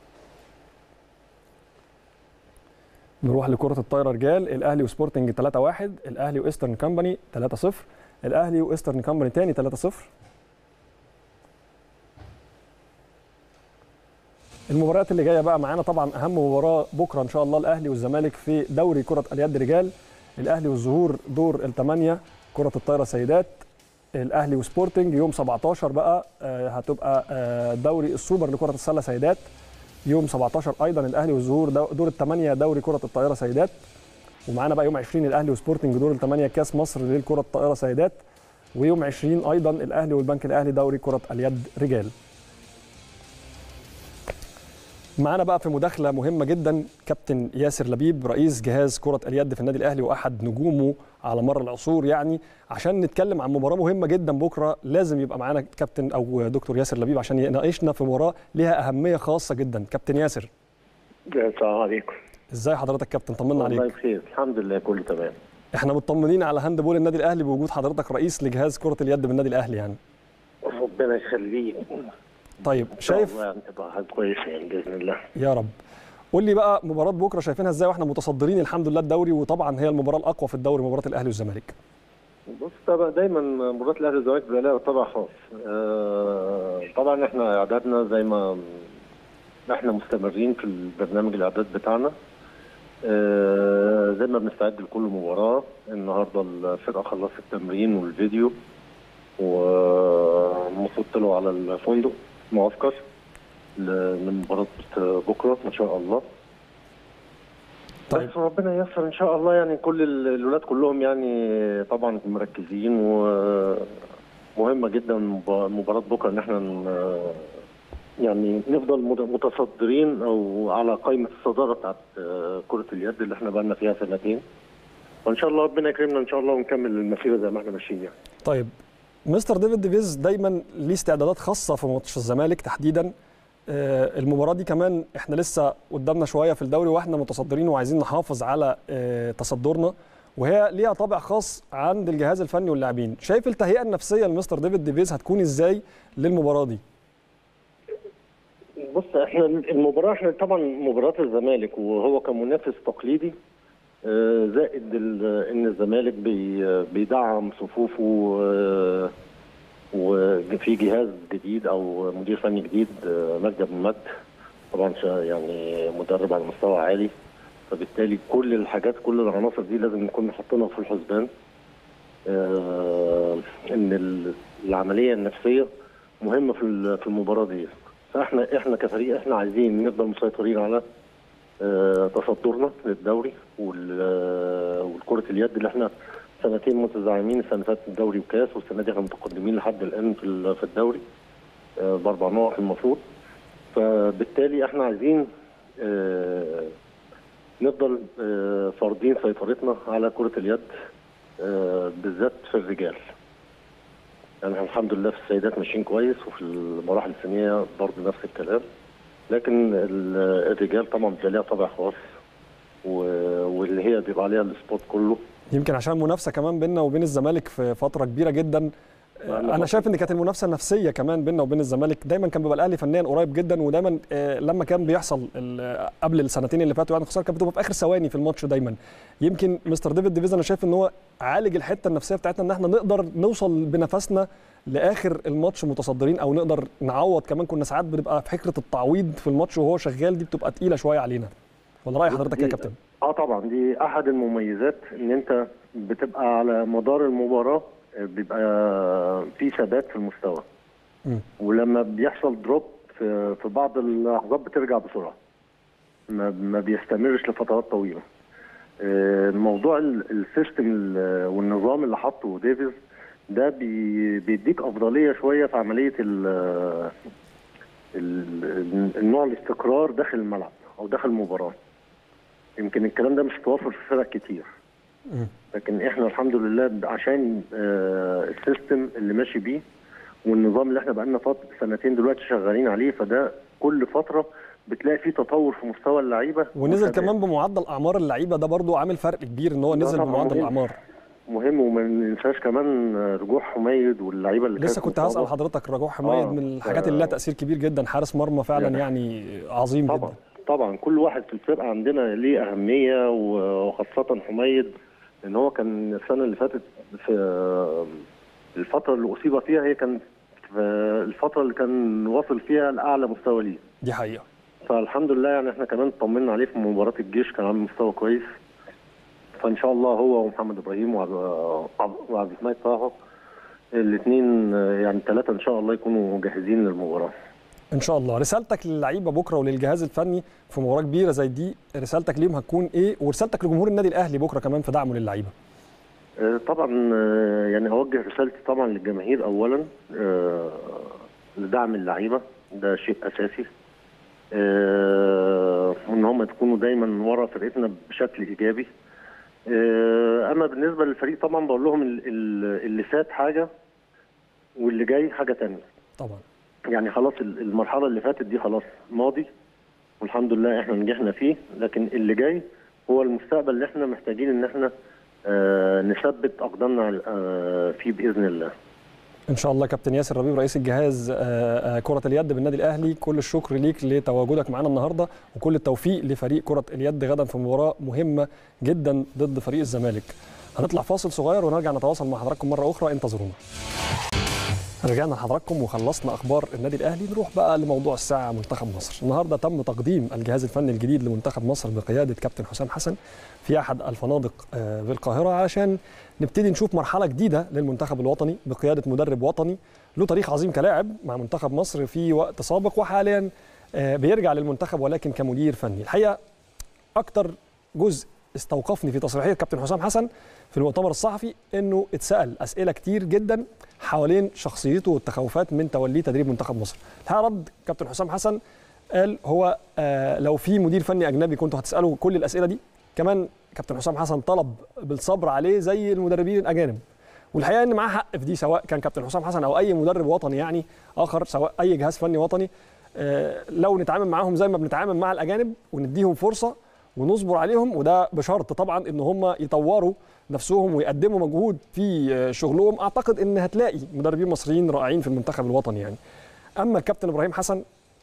نروح لكرة الطايرة رجال الأهلي وسبورتنج 3 1 الأهلي وإيسترن كامباني 3 0 الأهلي وإيسترن كامباني تاني 3 0 المباريات اللي جايه بقى معانا طبعا اهم مباراه بكره ان شاء الله الاهلي والزمالك في دوري كره اليد رجال الاهلي والظهور دور الثمانيه كره الطايره سيدات الاهلي وسبورتنج يوم 17 بقى آه، هتبقى آه، دوري السوبر لكره السله سيدات يوم 17 ايضا الاهلي والظهور دو- دور الثمانيه دوري كره الطائره سيدات ومعانا بقى يوم 20 الاهلي وسبورتنج دور الثمانيه كاس مصر للكره الطائره سيدات ويوم 20 ايضا الاهلي والبنك الاهلي دوري كره اليد رجال معانا بقى في مداخله مهمه جدا كابتن ياسر لبيب رئيس جهاز كره اليد في النادي الاهلي واحد نجومه على مر العصور يعني عشان نتكلم عن مباراه مهمه جدا بكره لازم يبقى معانا كابتن او دكتور ياسر لبيب عشان يناقشنا في مباراه ليها اهميه خاصه جدا كابتن ياسر السلام عليكم ازاي حضرتك كابتن طمنا والله عليك بخير الحمد لله كله تمام احنا مطمنين على هاند بول النادي الاهلي بوجود حضرتك رئيس لجهاز كره اليد بالنادي الاهلي يعني ربنا يخليك طيب ان شاء شايف الله يعني تبقى حاجه كويسه يعني باذن الله يا رب قول لي بقى مباراه بكره شايفينها ازاي واحنا متصدرين الحمد لله الدوري وطبعا هي المباراه الاقوى في الدوري مباراه الاهلي والزمالك بص طبعا دايما مباراه الاهلي والزمالك بيبقى لها طابع خاص آه، طبعا احنا اعدادنا زي ما احنا مستمرين في البرنامج الاعداد بتاعنا آه، زي ما بنستعد لكل مباراه النهارده الفرقه خلصت التمرين والفيديو والمفروض طلعوا على الفندق معسكر ل- لمباراه بكره ان شاء الله طيب بس ربنا ييسر ان شاء الله يعني كل ال- الولاد كلهم يعني طبعا مركزين ومهمه جدا مب- مباراه بكره ان احنا ن- يعني نفضل مت- متصدرين او على قائمه الصداره بتاعت آه، كره اليد اللي احنا بقالنا فيها سنتين وان شاء الله ربنا يكرمنا ان شاء الله ونكمل المسيره زي ما احنا ماشيين يعني طيب مستر ديفيد ديفيز دايما ليه استعدادات خاصه في ماتش الزمالك تحديدا آه، المباراه دي كمان احنا لسه قدامنا شويه في الدوري واحنا متصدرين وعايزين نحافظ على آه، تصدرنا وهي ليها طابع خاص عند الجهاز الفني واللاعبين شايف التهيئه النفسيه لمستر ديفيد ديفيز هتكون ازاي للمباراه دي بص احنا المباراه احنا طبعا مباراه الزمالك وهو كمنافس تقليدي آه، زائد ال- ان الزمالك بي- بيدعم صفوفه آه، وفي جهاز جديد او مدير فني جديد آه، مجدي بن مجد طبعا شا- يعني مدرب على مستوى عالي فبالتالي كل الحاجات كل العناصر دي لازم نكون حاطينها في الحسبان آه، ان ال- العمليه النفسيه مهمه في ال- في المباراه دي فاحنا احنا كفريق احنا عايزين نفضل مسيطرين على آه، تصدرنا للدوري وال- آه، والكرة اليد اللي احنا سنتين متزاحمين السنه اللي فاتت الدوري وكاس والسنه دي احنا متقدمين لحد الان في ال- في الدوري آه، باربع نقط المفروض فبالتالي احنا عايزين آه، نفضل آه، فارضين سيطرتنا على كرة اليد آه، بالذات في الرجال يعني احنا الحمد لله في السيدات ماشيين كويس وفي المراحل السنيه برضه نفس الكلام لكن ال- الرجال طبعا بيبقى ليها طابع خاص و- واللي هي بيبقى عليها السبوت كله يمكن عشان منافسه كمان بيننا وبين الزمالك في فتره كبيره جدا آه، انا شايف ان كانت المنافسه النفسيه كمان بيننا وبين الزمالك دايما كان بيبقى الاهلي فنيا قريب جدا ودايما آه، لما كان بيحصل ال- قبل السنتين اللي فاتوا يعني خساره كانت بتبقى في اخر ثواني في الماتش دايما يمكن مستر ديفيد ديفيز انا شايف ان هو عالج الحته النفسيه بتاعتنا ان احنا نقدر نوصل بنفسنا لاخر الماتش متصدرين او نقدر نعوض كمان كنا ساعات بنبقى في فكره التعويض في الماتش وهو شغال دي بتبقى تقيله شويه علينا ولا راي حضرتك يا دي- كابتن اه طبعا دي احد المميزات ان انت بتبقى على مدار المباراه آه، بيبقى في ثبات في المستوى مم. ولما بيحصل دروب في في بعض اللحظات بترجع بسرعه ما ما بيستمرش لفترات طويله آه، موضوع ال- السيستم ال- والنظام اللي حطه ديفيز ده بي- بيديك افضليه شويه في عمليه ال- ال- النوع الاستقرار داخل الملعب او داخل المباراه يمكن الكلام ده مش متوفر في فرق كتير مم. لكن احنا الحمد لله عشان آه، السيستم اللي ماشي بيه والنظام اللي احنا بقالنا فت- سنتين دلوقتي شغالين عليه فده كل فتره بتلاقي فيه تطور في مستوى اللعيبه ونزل وثبات. كمان بمعدل اعمار اللعيبه ده برضو عامل فرق كبير ان هو ده نزل طبعاً بمعدل مهم. الاعمار مهم وما ننساش كمان آه، رجوع حميد واللعيبه اللي لسه كانت كنت هسال مصابة. حضرتك رجوع حمايد آه، من الحاجات اللي لها تاثير كبير جدا حارس مرمى فعلا لا. يعني عظيم طبعا جدا طبعا كل واحد في الفرقه عندنا ليه اهميه و- وخاصه حميد ان هو كان السنه اللي فاتت في الفتره اللي اصيب فيها هي كانت في الفتره اللي كان واصل فيها لاعلى مستوى ليه دي حقيقه فالحمد لله يعني احنا كمان طمنا عليه في مباراه الجيش كان عامل مستوى كويس فان شاء الله هو ومحمد ابراهيم وعبد وعبد الحميد طه الاثنين يعني الثلاثه ان شاء الله يكونوا جاهزين للمباراه ان شاء الله رسالتك للعيبه بكره وللجهاز الفني في مباراه كبيره زي دي رسالتك ليهم هتكون ايه ورسالتك لجمهور النادي الاهلي بكره كمان في دعمه للعيبه آه، طبعا آه، يعني اوجه رسالتي طبعا للجماهير اولا آه، لدعم اللعيبه ده شيء اساسي آه، وان هم يكونوا دايما ورا فرقتنا بشكل ايجابي آه، اما بالنسبه للفريق طبعا بقول لهم ال- ال- اللي فات حاجه واللي جاي حاجه تانية طبعا يعني خلاص ال- المرحله اللي فاتت دي خلاص ماضي والحمد لله احنا نجحنا فيه لكن اللي جاي هو المستقبل اللي احنا محتاجين ان احنا آه نثبت اقدامنا على- آه فيه باذن الله ان شاء الله كابتن ياسر ربيب رئيس الجهاز آه، آه، كره اليد بالنادي الاهلي كل الشكر ليك لتواجدك معنا النهارده وكل التوفيق لفريق كره اليد غدا في مباراه مهمه جدا ضد فريق الزمالك هنطلع فاصل صغير ونرجع نتواصل مع حضراتكم مره اخرى انتظرونا رجعنا لحضراتكم وخلصنا اخبار النادي الاهلي نروح بقى لموضوع الساعه منتخب مصر النهارده تم تقديم الجهاز الفني الجديد لمنتخب مصر بقياده كابتن حسام حسن في احد الفنادق آه، بالقاهره علشان نبتدي نشوف مرحله جديده للمنتخب الوطني بقياده مدرب وطني له تاريخ عظيم كلاعب مع منتخب مصر في وقت سابق وحاليا آه، بيرجع للمنتخب ولكن كمدير فني الحقيقه اكتر جزء استوقفني في تصريحيه كابتن حسام حسن في المؤتمر الصحفي انه اتسال اسئله كتير جدا حوالين شخصيته والتخوفات من توليه تدريب منتخب مصر. الحقيقه رد كابتن حسام حسن قال هو آه لو في مدير فني اجنبي كنتوا هتسالوا كل الاسئله دي كمان كابتن حسام حسن طلب بالصبر عليه زي المدربين الاجانب. والحقيقه ان معاه حق في دي سواء كان كابتن حسام حسن او اي مدرب وطني يعني اخر سواء اي جهاز فني وطني آه لو نتعامل معاهم زي ما بنتعامل مع الاجانب ونديهم فرصه ونصبر عليهم وده بشرط طبعا ان هم يطوروا نفسهم ويقدموا مجهود في شغلهم اعتقد ان هتلاقي مدربين مصريين رائعين في المنتخب الوطني يعني اما الكابتن ابراهيم حسن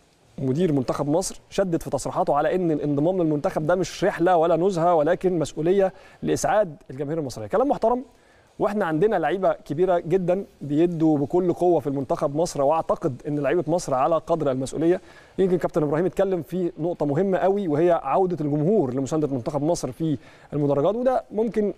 مدير منتخب مصر شدد في تصريحاته على ان الانضمام للمنتخب ده مش رحله ولا نزهه ولكن مسؤوليه لاسعاد الجماهير المصريه كلام محترم واحنا عندنا لعيبه كبيره جدا بيدوا بكل قوه في المنتخب مصر واعتقد ان لعيبه مصر على قدر المسؤوليه يمكن كابتن ابراهيم اتكلم في نقطه مهمه قوي وهي عوده الجمهور لمسانده منتخب مصر في المدرجات وده ممكن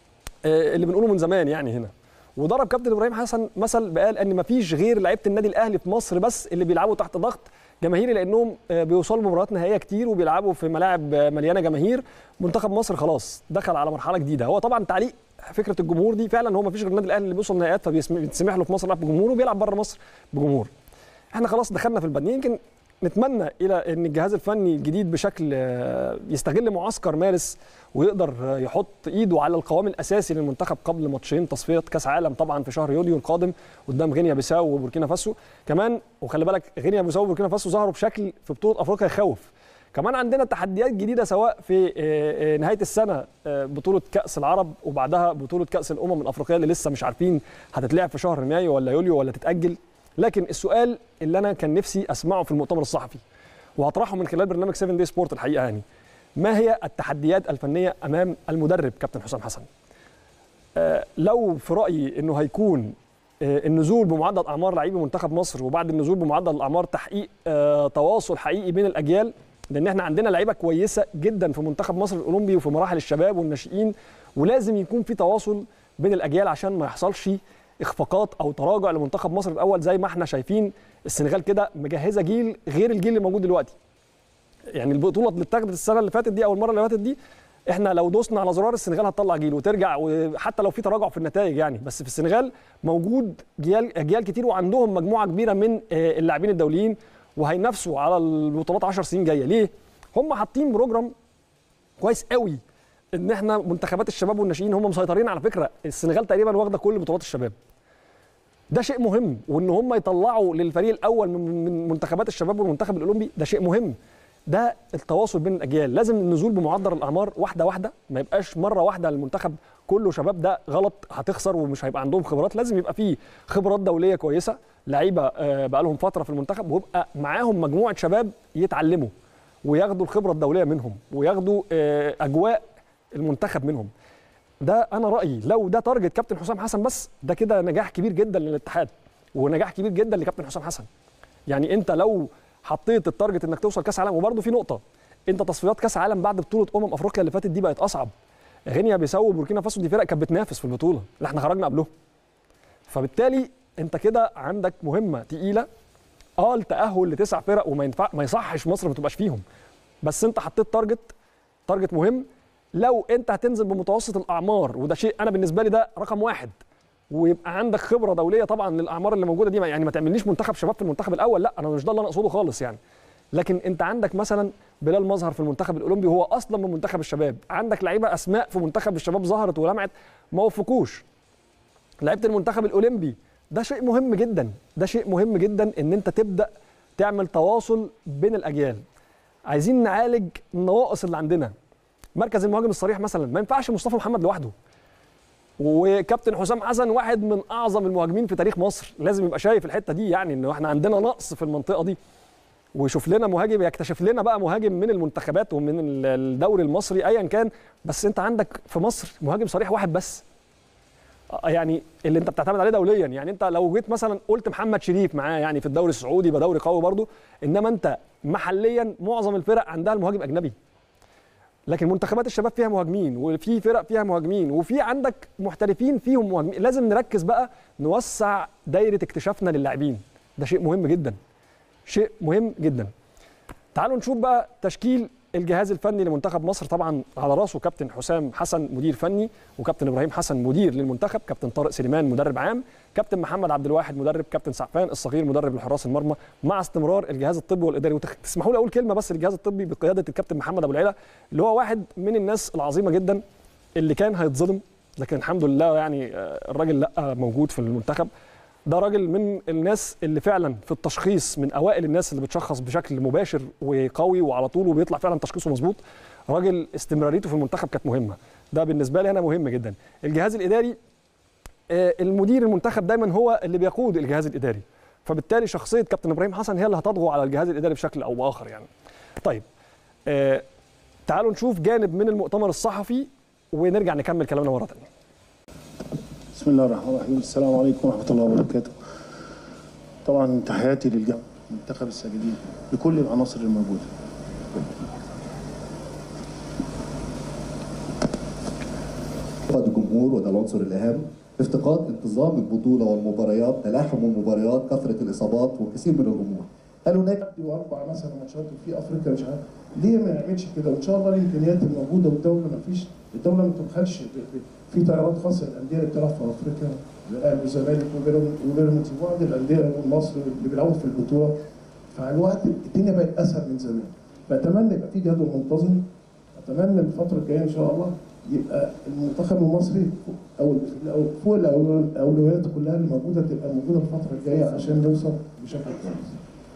آه، اللي بنقوله من زمان يعني هنا وضرب كابتن ابراهيم حسن مثل بقال ان مفيش غير لعيبه النادي الاهلي في مصر بس اللي بيلعبوا تحت ضغط جماهيري لانهم آه، بيوصلوا مباريات نهائيه كتير وبيلعبوا في ملاعب آه، مليانه جماهير منتخب مصر خلاص دخل على مرحله جديده هو طبعا تعليق فكره الجمهور دي فعلا هو مفيش غير النادي الاهلي اللي بيوصل نهائيات فبيتسمح له في مصر يلعب بجمهور وبيلعب بره مصر بجمهور احنا خلاص دخلنا في البني يمكن نتمنى الى ان الجهاز الفني الجديد بشكل آه، يستغل معسكر مارس ويقدر آه، يحط ايده على القوام الاساسي للمنتخب قبل ماتشين تصفيه كاس عالم طبعا في شهر يوليو القادم قدام غينيا بيساو وبوركينا فاسو كمان وخلي بالك غينيا بيساو وبوركينا فاسو ظهروا بشكل في بطوله افريقيا يخوف كمان عندنا تحديات جديده سواء في آه، آه، نهايه السنه آه، بطوله كاس العرب وبعدها بطوله كاس الامم الافريقيه اللي لسه مش عارفين هتتلعب في شهر مايو ولا يوليو ولا تتاجل لكن السؤال اللي انا كان نفسي اسمعه في المؤتمر الصحفي وهطرحه من خلال برنامج 7 دي سبورت الحقيقه يعني ما هي التحديات الفنيه امام المدرب كابتن حسام حسن آه، لو في رايي انه هيكون آه، النزول بمعدل اعمار لاعبي منتخب مصر وبعد النزول بمعدل الاعمار تحقيق آه، تواصل حقيقي بين الاجيال لان احنا عندنا لعيبه كويسه جدا في منتخب مصر الاولمبي وفي مراحل الشباب والناشئين ولازم يكون في تواصل بين الاجيال عشان ما يحصلش اخفاقات او تراجع لمنتخب مصر الاول زي ما احنا شايفين السنغال كده مجهزه جيل غير الجيل اللي موجود دلوقتي يعني البطوله اللي اتاخدت السنه اللي فاتت دي او المره اللي فاتت دي احنا لو دوسنا على زرار السنغال هتطلع جيل وترجع وحتى لو في تراجع في النتائج يعني بس في السنغال موجود جيال اجيال كتير وعندهم مجموعه كبيره من آه، اللاعبين الدوليين وهينافسوا على البطولات 10 سنين جايه ليه هم حاطين بروجرام كويس قوي ان احنا منتخبات الشباب والناشئين هم مسيطرين على فكره السنغال تقريبا واخده كل بطولات الشباب ده شيء مهم وان هم يطلعوا للفريق الاول من من منتخبات الشباب والمنتخب الاولمبي ده شيء مهم ده التواصل بين الاجيال لازم النزول بمعدل الاعمار واحده واحده ما يبقاش مره واحده المنتخب كله شباب ده غلط هتخسر ومش هيبقى عندهم خبرات لازم يبقى فيه خبرات دوليه كويسه لعيبه آه، بقى لهم فتره في المنتخب ويبقى معاهم مجموعه شباب يتعلموا وياخدوا الخبره الدوليه منهم وياخدوا آه، اجواء المنتخب منهم ده انا رايي لو ده تارجت كابتن حسام حسن بس ده كده نجاح كبير جدا للاتحاد ونجاح كبير جدا لكابتن حسام حسن يعني انت لو حطيت التارجت انك توصل كاس عالم وبرده في نقطه انت تصفيات كاس عالم بعد بطوله امم افريقيا اللي فاتت دي بقت اصعب غينيا بيساو وبوركينا فاسو دي فرق كانت بتنافس في البطوله اللي احنا خرجنا قبلهم فبالتالي انت كده عندك مهمه تقيله اه التاهل لتسع فرق وما ينفع ما يصحش مصر ما تبقاش فيهم بس انت حطيت تارجت تارجت مهم لو انت هتنزل بمتوسط الاعمار وده شيء انا بالنسبه لي ده رقم واحد ويبقى عندك خبره دوليه طبعا للاعمار اللي موجوده دي يعني ما تعمليش منتخب شباب في المنتخب الاول لا انا مش ده اللي انا اقصده خالص يعني لكن انت عندك مثلا بلال مظهر في المنتخب الاولمبي هو اصلا من منتخب الشباب عندك لعيبه اسماء في منتخب الشباب ظهرت ولمعت ما وفقوش لعيبه المنتخب الاولمبي ده شيء مهم جدا ده شيء مهم جدا ان انت تبدا تعمل تواصل بين الاجيال عايزين نعالج النواقص اللي عندنا مركز المهاجم الصريح مثلا ما ينفعش مصطفى محمد لوحده وكابتن حسام حسن واحد من اعظم المهاجمين في تاريخ مصر لازم يبقى شايف الحته دي يعني ان احنا عندنا نقص في المنطقه دي ويشوف لنا مهاجم يكتشف لنا بقى مهاجم من المنتخبات ومن الدوري المصري ايا كان بس انت عندك في مصر مهاجم صريح واحد بس آه، يعني اللي انت بتعتمد عليه دوليا يعني انت لو جيت مثلا قلت محمد شريف معاه يعني في الدوري السعودي يبقى دوري قوي برضه انما انت محليا معظم الفرق عندها المهاجم اجنبي لكن منتخبات الشباب فيها مهاجمين وفي فرق فيها مهاجمين وفي عندك محترفين فيهم مهاجمين لازم نركز بقى نوسع دايره اكتشافنا للاعبين ده شيء مهم جدا شيء مهم جدا تعالوا نشوف بقى تشكيل الجهاز الفني لمنتخب مصر طبعا على راسه كابتن حسام حسن مدير فني وكابتن ابراهيم حسن مدير للمنتخب كابتن طارق سليمان مدرب عام كابتن محمد عبد الواحد مدرب كابتن سعفان الصغير مدرب لحراس المرمى مع استمرار الجهاز الطبي والاداري وتسمحوا لي اقول كلمه بس الجهاز الطبي بقياده الكابتن محمد ابو العيله اللي هو واحد من الناس العظيمه جدا اللي كان هيتظلم لكن الحمد لله يعني آه، الراجل لا موجود في المنتخب ده راجل من الناس اللي فعلا في التشخيص من اوائل الناس اللي بتشخص بشكل مباشر وقوي وعلى طول وبيطلع فعلا تشخيصه مظبوط راجل استمراريته في المنتخب كانت مهمه ده بالنسبه لي انا مهم جدا الجهاز الاداري آه، المدير المنتخب دايما هو اللي بيقود الجهاز الاداري فبالتالي شخصيه كابتن ابراهيم حسن هي اللي هتطغى على الجهاز الاداري بشكل او باخر يعني طيب آه، تعالوا نشوف جانب من المؤتمر الصحفي ونرجع نكمل كلامنا مره ثانيه بسم الله الرحمن الرحيم السلام عليكم ورحمة الله وبركاته طبعا تحياتي للجميع منتخب الساجدين لكل العناصر الموجودة افتقاد الجمهور وده العنصر الاهم افتقاد انتظام البطوله والمباريات تلاحم المباريات كثره الاصابات وكثير من الامور هل هناك واربع مثلا ماتشات في افريقيا مش عارف ليه ما نعملش كده وان شاء الله الامكانيات الموجوده والدوله ما فيش الدوله ما تبخلش ب- ب- في طيارات خاصه للانديه اللي بتلعب في افريقيا الاهلي والزمالك وبيراميدز وبيراميدز وبعض الانديه من مصر اللي بيلعبوا في البطوله فالوقت الدنيا بقت اسهل من زمان فاتمنى يبقى في جدول منتظم اتمنى الفتره الجايه ان شاء الله يبقى المنتخب المصري او أو فوق الأولو- الاولويات كلها اللي موجوده تبقى موجوده الفتره الجايه عشان نوصل بشكل كويس.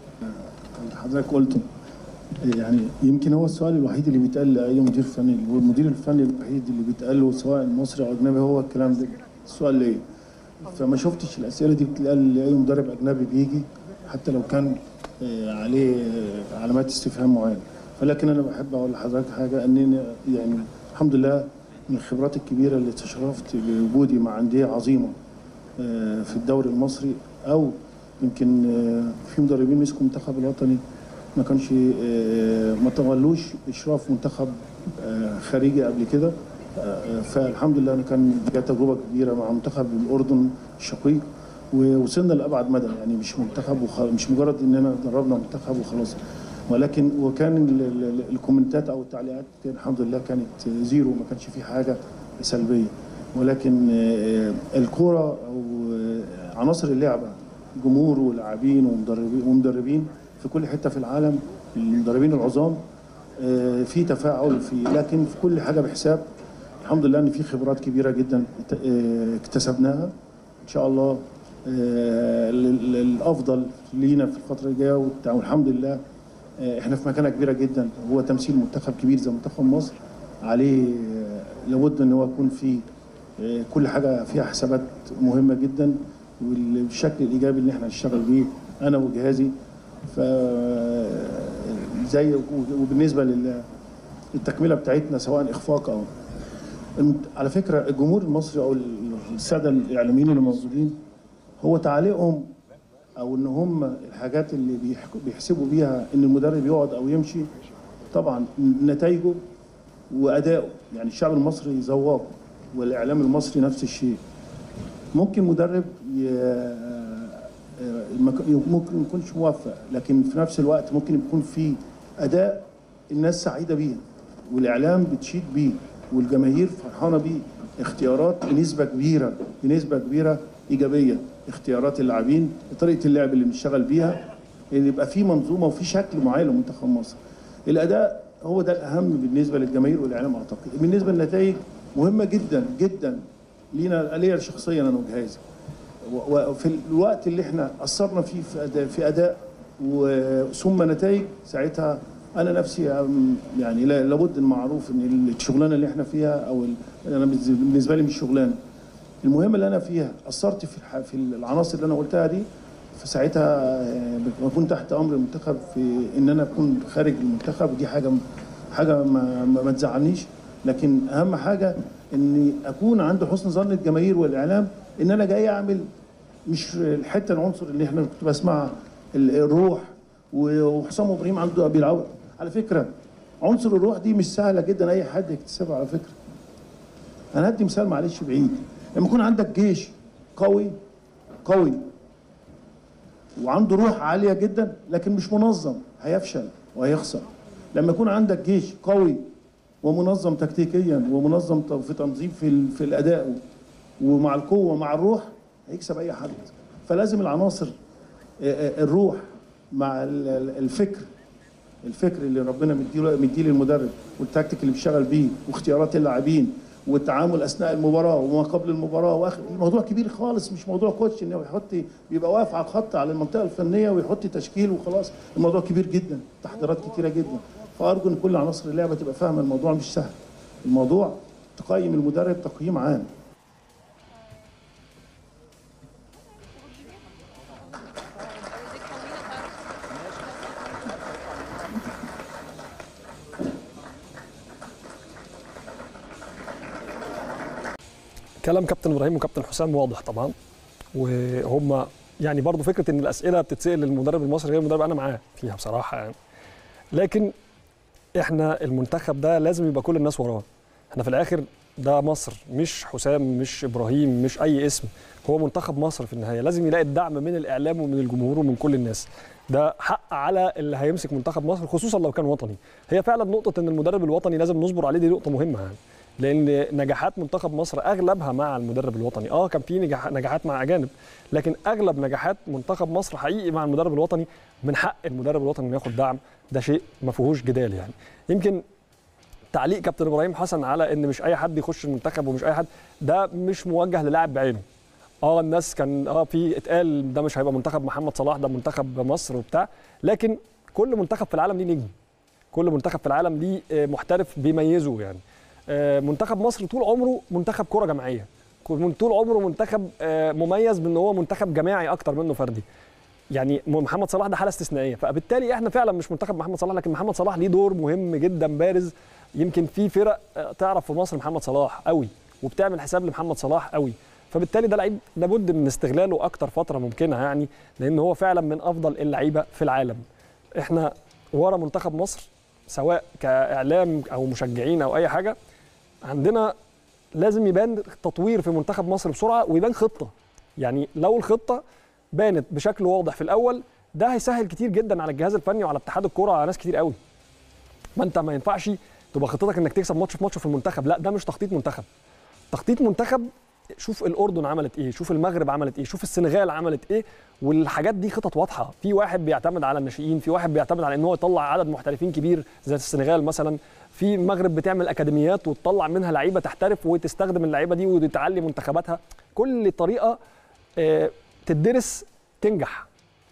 حضرتك قلت يعني يمكن هو السؤال الوحيد اللي بيتقال لاي مدير فني والمدير الفني الوحيد اللي بيتقال له سواء مصري او اجنبي هو الكلام ده السؤال ليه فما شفتش الاسئله دي بتتقال لاي مدرب اجنبي بيجي حتى لو كان آه، عليه آه، علامات استفهام معينه فلكن انا بحب اقول لحضرتك حاجه انني يعني الحمد لله من الخبرات الكبيره اللي تشرفت بوجودي مع انديه عظيمه آه، في الدوري المصري او يمكن آه، في مدربين مسكوا المنتخب الوطني ما كانش آه، ما تولوش اشراف منتخب آه، خارجي قبل كده آه، فالحمد لله انا كان جات تجربه كبيره مع منتخب الاردن الشقيق ووصلنا لابعد مدى يعني مش منتخب وخ... مش مجرد اننا دربنا منتخب وخلاص ولكن وكان ال- ال- ال- الكومنتات او التعليقات كان الحمد لله كانت زيرو ما كانش في حاجه سلبيه ولكن آه، الكوره او آه، عناصر اللعبه جمهور ولاعبين ومدربين ومدربين في كل حته في العالم المدربين العظام آه، في تفاعل في لكن في كل حاجه بحساب الحمد لله ان في خبرات كبيره جدا ات- آه، اكتسبناها ان شاء الله آه، ال- ال- الافضل لينا في الفتره الجايه والت- والحمد لله آه، احنا في مكانه كبيره جدا هو تمثيل منتخب كبير زي منتخب مصر عليه آه، لابد ان هو يكون في آه، كل حاجه فيها حسابات مهمه جدا والشكل الايجابي اللي احنا نشتغل بيه انا وجهازي ف زي وبالنسبه لل- للتكمله بتاعتنا سواء اخفاق او المت- على فكره الجمهور المصري او الساده الاعلاميين اللي موجودين هو تعليقهم او ان هم الحاجات اللي بيحك- بيحسبوا بيها ان المدرب يقعد او يمشي طبعا نتائجه وادائه يعني الشعب المصري ذواق والاعلام المصري نفس الشيء ممكن مدرب ي... آه، ممكن ممكن ما يكونش موفق لكن في نفس الوقت ممكن يكون في اداء الناس سعيده بيه والاعلام بتشيد بيه والجماهير فرحانه بيه اختيارات بنسبه كبيره بنسبه كبيره ايجابيه اختيارات اللاعبين طريقه اللعب اللي بنشتغل بيها ان يبقى في منظومه وفي شكل معين لمنتخب مصر الاداء هو ده الاهم بالنسبه للجماهير والاعلام اعتقد بالنسبه للنتائج مهمه جدا جدا لينا ليا شخصيا انا وجهازي و- وفي الوقت اللي احنا اثرنا فيه في اداء في اداء و- ثم نتائج ساعتها انا نفسي أم، يعني لا- لابد المعروف ان الشغلانه اللي احنا فيها او ال- انا بالنسبه لي مش شغلانه المهم اللي انا فيها اثرت في الح- في العناصر اللي انا قلتها دي فساعتها آه، بكون تحت امر المنتخب في ان انا اكون خارج المنتخب ودي حاجه حاجه ما, ما ما تزعلنيش لكن اهم حاجه اني اكون عند حسن ظن الجماهير والاعلام ان انا جاي اعمل مش الحته العنصر اللي احنا كنت بسمعها ال- الروح و- وحسام ابراهيم عنده بيلعب على فكره عنصر الروح دي مش سهله جدا اي حد يكتسبها على فكره انا هدي مثال معلش بعيد لما يكون عندك جيش قوي قوي وعنده روح عاليه جدا لكن مش منظم هيفشل وهيخسر لما يكون عندك جيش قوي ومنظم تكتيكيا ومنظم ت- في تنظيم في ال- في الاداء ومع القوه مع الروح هيكسب اي حد فلازم العناصر آه، آه، الروح مع ال- ال- الفكر الفكر اللي ربنا مديله مديه للمدرب والتكتيك اللي بيشتغل بيه واختيارات اللاعبين والتعامل اثناء المباراه وما قبل المباراه واخر الموضوع كبير خالص مش موضوع كوتش انه يحط بيبقى واقف على الخط على المنطقه الفنيه ويحط تشكيل وخلاص الموضوع كبير جدا تحضيرات كتيره جدا فارجو ان كل عناصر اللعبه تبقى فاهمه الموضوع مش سهل الموضوع تقيم المدرب تقييم عام كلام كابتن ابراهيم وكابتن حسام واضح طبعا وهم يعني برضو فكره ان الاسئله بتتسال للمدرب المصري غير المدرب انا معاه فيها بصراحه يعني لكن احنا المنتخب ده لازم يبقى كل الناس وراه احنا في الاخر ده مصر مش حسام مش ابراهيم مش اي اسم هو منتخب مصر في النهايه لازم يلاقي الدعم من الاعلام ومن الجمهور ومن كل الناس ده حق على اللي هيمسك منتخب مصر خصوصا لو كان وطني هي فعلا نقطه ان المدرب الوطني لازم نصبر عليه دي نقطه مهمه يعني لان نجاحات منتخب مصر اغلبها مع المدرب الوطني اه كان في نجاح- نجاحات مع اجانب لكن اغلب نجاحات منتخب مصر حقيقي مع المدرب الوطني من حق المدرب الوطني انه ياخد دعم ده شيء ما فيهوش جدال يعني يمكن تعليق كابتن ابراهيم حسن على ان مش اي حد يخش المنتخب ومش اي حد ده مش موجه للاعب بعينه اه الناس كان اه في اتقال ده مش هيبقى منتخب محمد صلاح ده منتخب مصر وبتاع لكن كل منتخب في العالم ليه نجم كل منتخب في العالم ليه آه، محترف بيميزه يعني آه، منتخب مصر طول عمره منتخب كره جماعيه من طول عمره منتخب آه، مميز بان هو منتخب جماعي اكتر منه فردي يعني محمد صلاح ده حاله استثنائيه فبالتالي احنا فعلا مش منتخب محمد صلاح لكن محمد صلاح ليه دور مهم جدا بارز يمكن في فرق آه، تعرف في مصر محمد صلاح قوي وبتعمل حساب لمحمد صلاح قوي فبالتالي ده لعيب لابد من استغلاله اكتر فتره ممكنه يعني لان هو فعلا من افضل اللعيبه في العالم احنا ورا منتخب مصر سواء كاعلام او مشجعين او اي حاجه عندنا لازم يبان تطوير في منتخب مصر بسرعه ويبان خطه يعني لو الخطه بانت بشكل واضح في الاول ده هيسهل كتير جدا على الجهاز الفني وعلى اتحاد الكوره وعلى ناس كتير قوي ما انت ما ينفعش تبقى خطتك انك تكسب ماتش في ماتش في المنتخب لا ده مش تخطيط منتخب تخطيط منتخب شوف الاردن عملت ايه شوف المغرب عملت ايه شوف السنغال عملت ايه والحاجات دي خطط واضحه في واحد بيعتمد على الناشئين في واحد بيعتمد على ان هو يطلع عدد محترفين كبير زي السنغال مثلا في المغرب بتعمل اكاديميات وتطلع منها لعيبه تحترف وتستخدم اللعيبه دي وتعلي منتخباتها كل طريقه آه، تدرس تنجح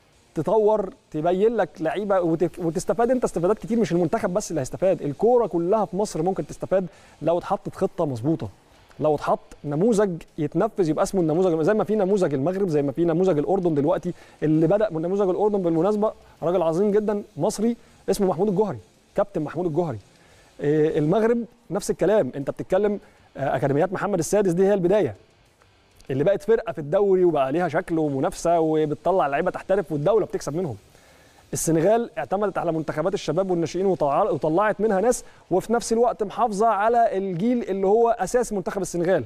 تطور تبين لك لعيبه وتف- وتستفاد انت استفادات كتير مش المنتخب بس اللي هيستفاد الكوره كلها في مصر ممكن تستفاد لو اتحطت خطه مظبوطه لو اتحط نموذج يتنفذ يبقى اسمه النموذج زي ما في نموذج المغرب زي ما في نموذج الاردن دلوقتي اللي بدا من نموذج الاردن بالمناسبه راجل عظيم جدا مصري اسمه محمود الجوهري كابتن محمود الجوهري آه، المغرب نفس الكلام انت بتتكلم آه، اكاديميات محمد السادس دي هي البدايه اللي بقت فرقه في الدوري وبقى ليها شكل ومنافسه وبتطلع لعيبه تحترف والدوله بتكسب منهم السنغال اعتمدت على منتخبات الشباب والناشئين وطلع- وطلعت منها ناس وفي نفس الوقت محافظه على الجيل اللي هو اساس منتخب السنغال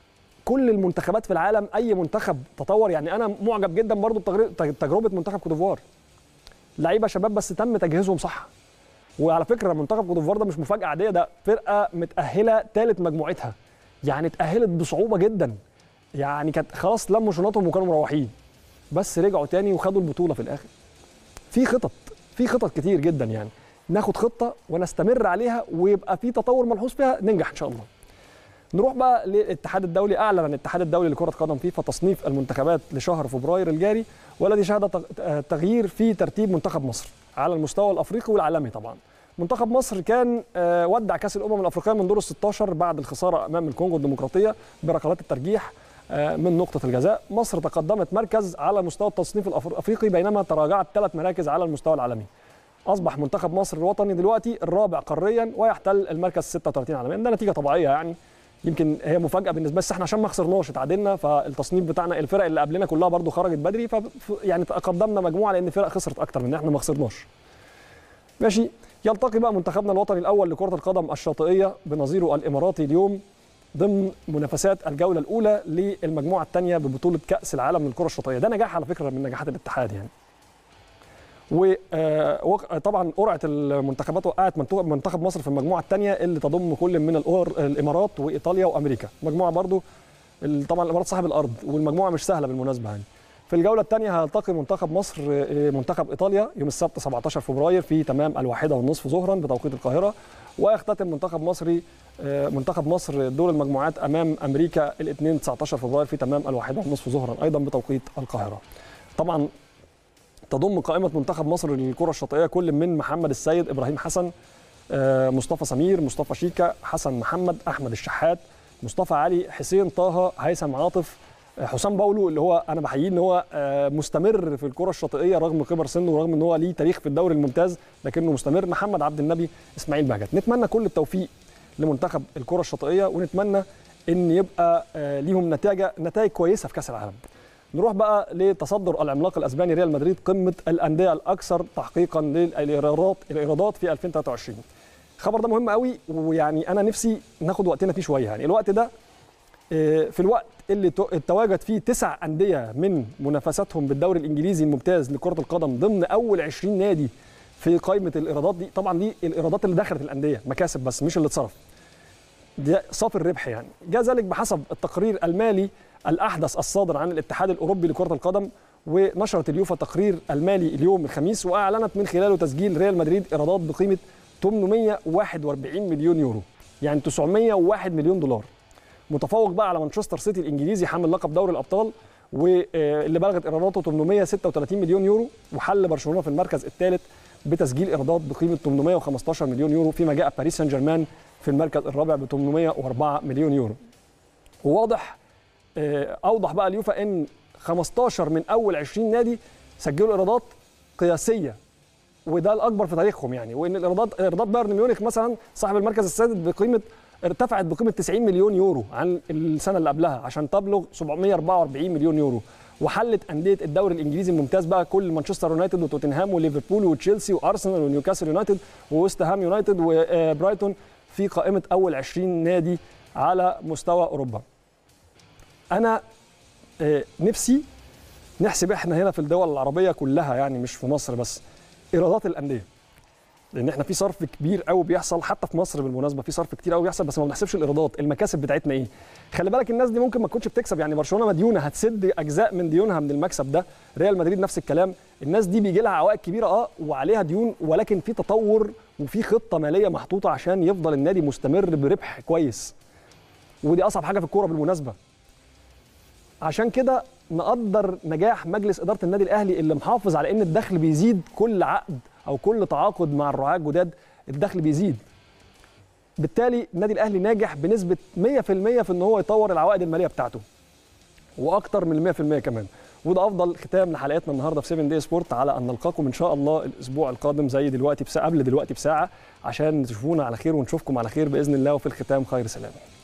كل المنتخبات في العالم اي منتخب تطور يعني انا معجب جدا برضو بتجر- تجربه منتخب كوت ديفوار لعيبه شباب بس تم تجهيزهم صح وعلى فكره منتخب كوت ديفوار ده مش مفاجاه عاديه ده فرقه متاهله ثالث مجموعتها يعني اتاهلت بصعوبه جدا يعني كانت خلاص لموا شنطهم وكانوا مروحين بس رجعوا تاني وخدوا البطوله في الاخر في خطط في خطط كتير جدا يعني ناخد خطه ونستمر عليها ويبقى في تطور ملحوظ فيها ننجح ان شاء الله نروح بقى للاتحاد الدولي اعلن عن الاتحاد الدولي لكره قدم فيفا تصنيف المنتخبات لشهر فبراير الجاري والذي شهد تغ- تغيير في ترتيب منتخب مصر على المستوى الافريقي والعالمي طبعا منتخب مصر كان آه، ودع كاس الامم الافريقيه من دور ال 16 بعد الخساره امام الكونغو الديمقراطيه بركلات الترجيح آه، من نقطة الجزاء مصر تقدمت مركز على مستوى التصنيف الأفر- الأفريقي بينما تراجعت ثلاث مراكز على المستوى العالمي اصبح منتخب مصر الوطني دلوقتي الرابع قاريا ويحتل المركز 36 عالميا ده نتيجه طبيعيه يعني يمكن هي مفاجاه بالنسبه بس احنا عشان ما خسرناش اتعادلنا فالتصنيف بتاعنا الفرق اللي قبلنا كلها برضو خرجت بدري ف يعني قدمنا مجموعه لان فرق خسرت اكتر من احنا ما خسرناش ماشي يلتقي بقى منتخبنا الوطني الاول لكره القدم الشاطئيه بنظيره الاماراتي اليوم ضمن منافسات الجوله الاولى للمجموعه الثانيه ببطوله كاس العالم للكره الشاطئيه ده نجاح على فكره من نجاحات الاتحاد يعني وطبعا قرعه المنتخبات وقعت منتخب مصر في المجموعه الثانيه اللي تضم كل من الامارات وايطاليا وامريكا مجموعه برضو طبعا الامارات صاحب الارض والمجموعه مش سهله بالمناسبه يعني في الجوله الثانيه هيلتقي منتخب مصر منتخب ايطاليا يوم السبت 17 فبراير في تمام الواحده والنصف ظهرا بتوقيت القاهره ويختتم منتخب مصري منتخب مصر دور المجموعات امام امريكا الاثنين 19 فبراير في تمام الواحده والنصف ظهرا ايضا بتوقيت القاهره طبعا تضم قائمه منتخب مصر للكره الشاطئيه كل من محمد السيد ابراهيم حسن مصطفى سمير مصطفى شيكا حسن محمد احمد الشحات مصطفى علي حسين طه هيثم عاطف حسام باولو اللي هو انا بحييه ان هو مستمر في الكره الشاطئيه رغم كبر سنه ورغم ان هو ليه تاريخ في الدوري الممتاز لكنه مستمر محمد عبد النبي اسماعيل بهجت نتمنى كل التوفيق لمنتخب الكره الشاطئيه ونتمنى ان يبقى ليهم نتائج نتائج كويسه في كاس العالم نروح بقى لتصدر العملاق الاسباني ريال مدريد قمه الانديه الاكثر تحقيقا للايرادات الايرادات في 2023 الخبر ده مهم قوي ويعني انا نفسي ناخد وقتنا فيه شويه يعني الوقت ده في الوقت اللي تواجد فيه تسع انديه من منافساتهم بالدوري الانجليزي الممتاز لكره القدم ضمن اول 20 نادي في قائمه الايرادات دي طبعا دي الايرادات اللي دخلت الانديه مكاسب بس مش اللي اتصرف ده صافي الربح يعني جاء ذلك بحسب التقرير المالي الاحدث الصادر عن الاتحاد الاوروبي لكره القدم ونشرت اليوفا تقرير المالي اليوم الخميس واعلنت من خلاله تسجيل ريال مدريد ايرادات بقيمه 841 مليون يورو يعني 901 مليون دولار متفوق بقى على مانشستر سيتي الانجليزي حامل لقب دوري الابطال واللي بلغت ايراداته 836 مليون يورو وحل برشلونه في المركز الثالث بتسجيل ايرادات بقيمه 815 مليون يورو فيما جاء باريس سان جيرمان في المركز الرابع ب 804 مليون يورو وواضح اوضح بقى اليوفا ان 15 من اول 20 نادي سجلوا ايرادات قياسيه وده الاكبر في تاريخهم يعني وان الايرادات ايرادات بايرن ميونخ مثلا صاحب المركز السادس بقيمه ارتفعت بقيمه 90 مليون يورو عن السنه اللي قبلها عشان تبلغ 744 مليون يورو وحلت انديه الدوري الانجليزي الممتاز بقى كل مانشستر يونايتد وتوتنهام وليفربول وتشيلسي وارسنال ونيوكاسل يونايتد وويست هام يونايتد وبرايتون في قائمه اول 20 نادي على مستوى اوروبا. انا نفسي نحسب احنا هنا في الدول العربيه كلها يعني مش في مصر بس ايرادات الانديه لان احنا في صرف كبير قوي بيحصل حتى في مصر بالمناسبه في صرف كتير قوي بيحصل بس ما بنحسبش الايرادات المكاسب بتاعتنا ايه خلي بالك الناس دي ممكن ما تكونش بتكسب يعني برشلونه مديونه هتسد اجزاء من ديونها من المكسب ده ريال مدريد نفس الكلام الناس دي بيجي لها عوائد كبيره اه وعليها ديون ولكن في تطور وفي خطه ماليه محطوطه عشان يفضل النادي مستمر بربح كويس ودي اصعب حاجه في الكوره بالمناسبه عشان كده نقدر نجاح مجلس اداره النادي الاهلي اللي محافظ على ان الدخل بيزيد كل عقد او كل تعاقد مع الرعاة الجداد الدخل بيزيد بالتالي النادي الاهلي ناجح بنسبه 100% في ان هو يطور العوائد الماليه بتاعته واكتر من 100% كمان وده افضل ختام لحلقتنا النهارده في 7 دي سبورت على ان نلقاكم ان شاء الله الاسبوع القادم زي دلوقتي بساعه قبل دلوقتي بساعه عشان تشوفونا على خير ونشوفكم على خير باذن الله وفي الختام خير سلام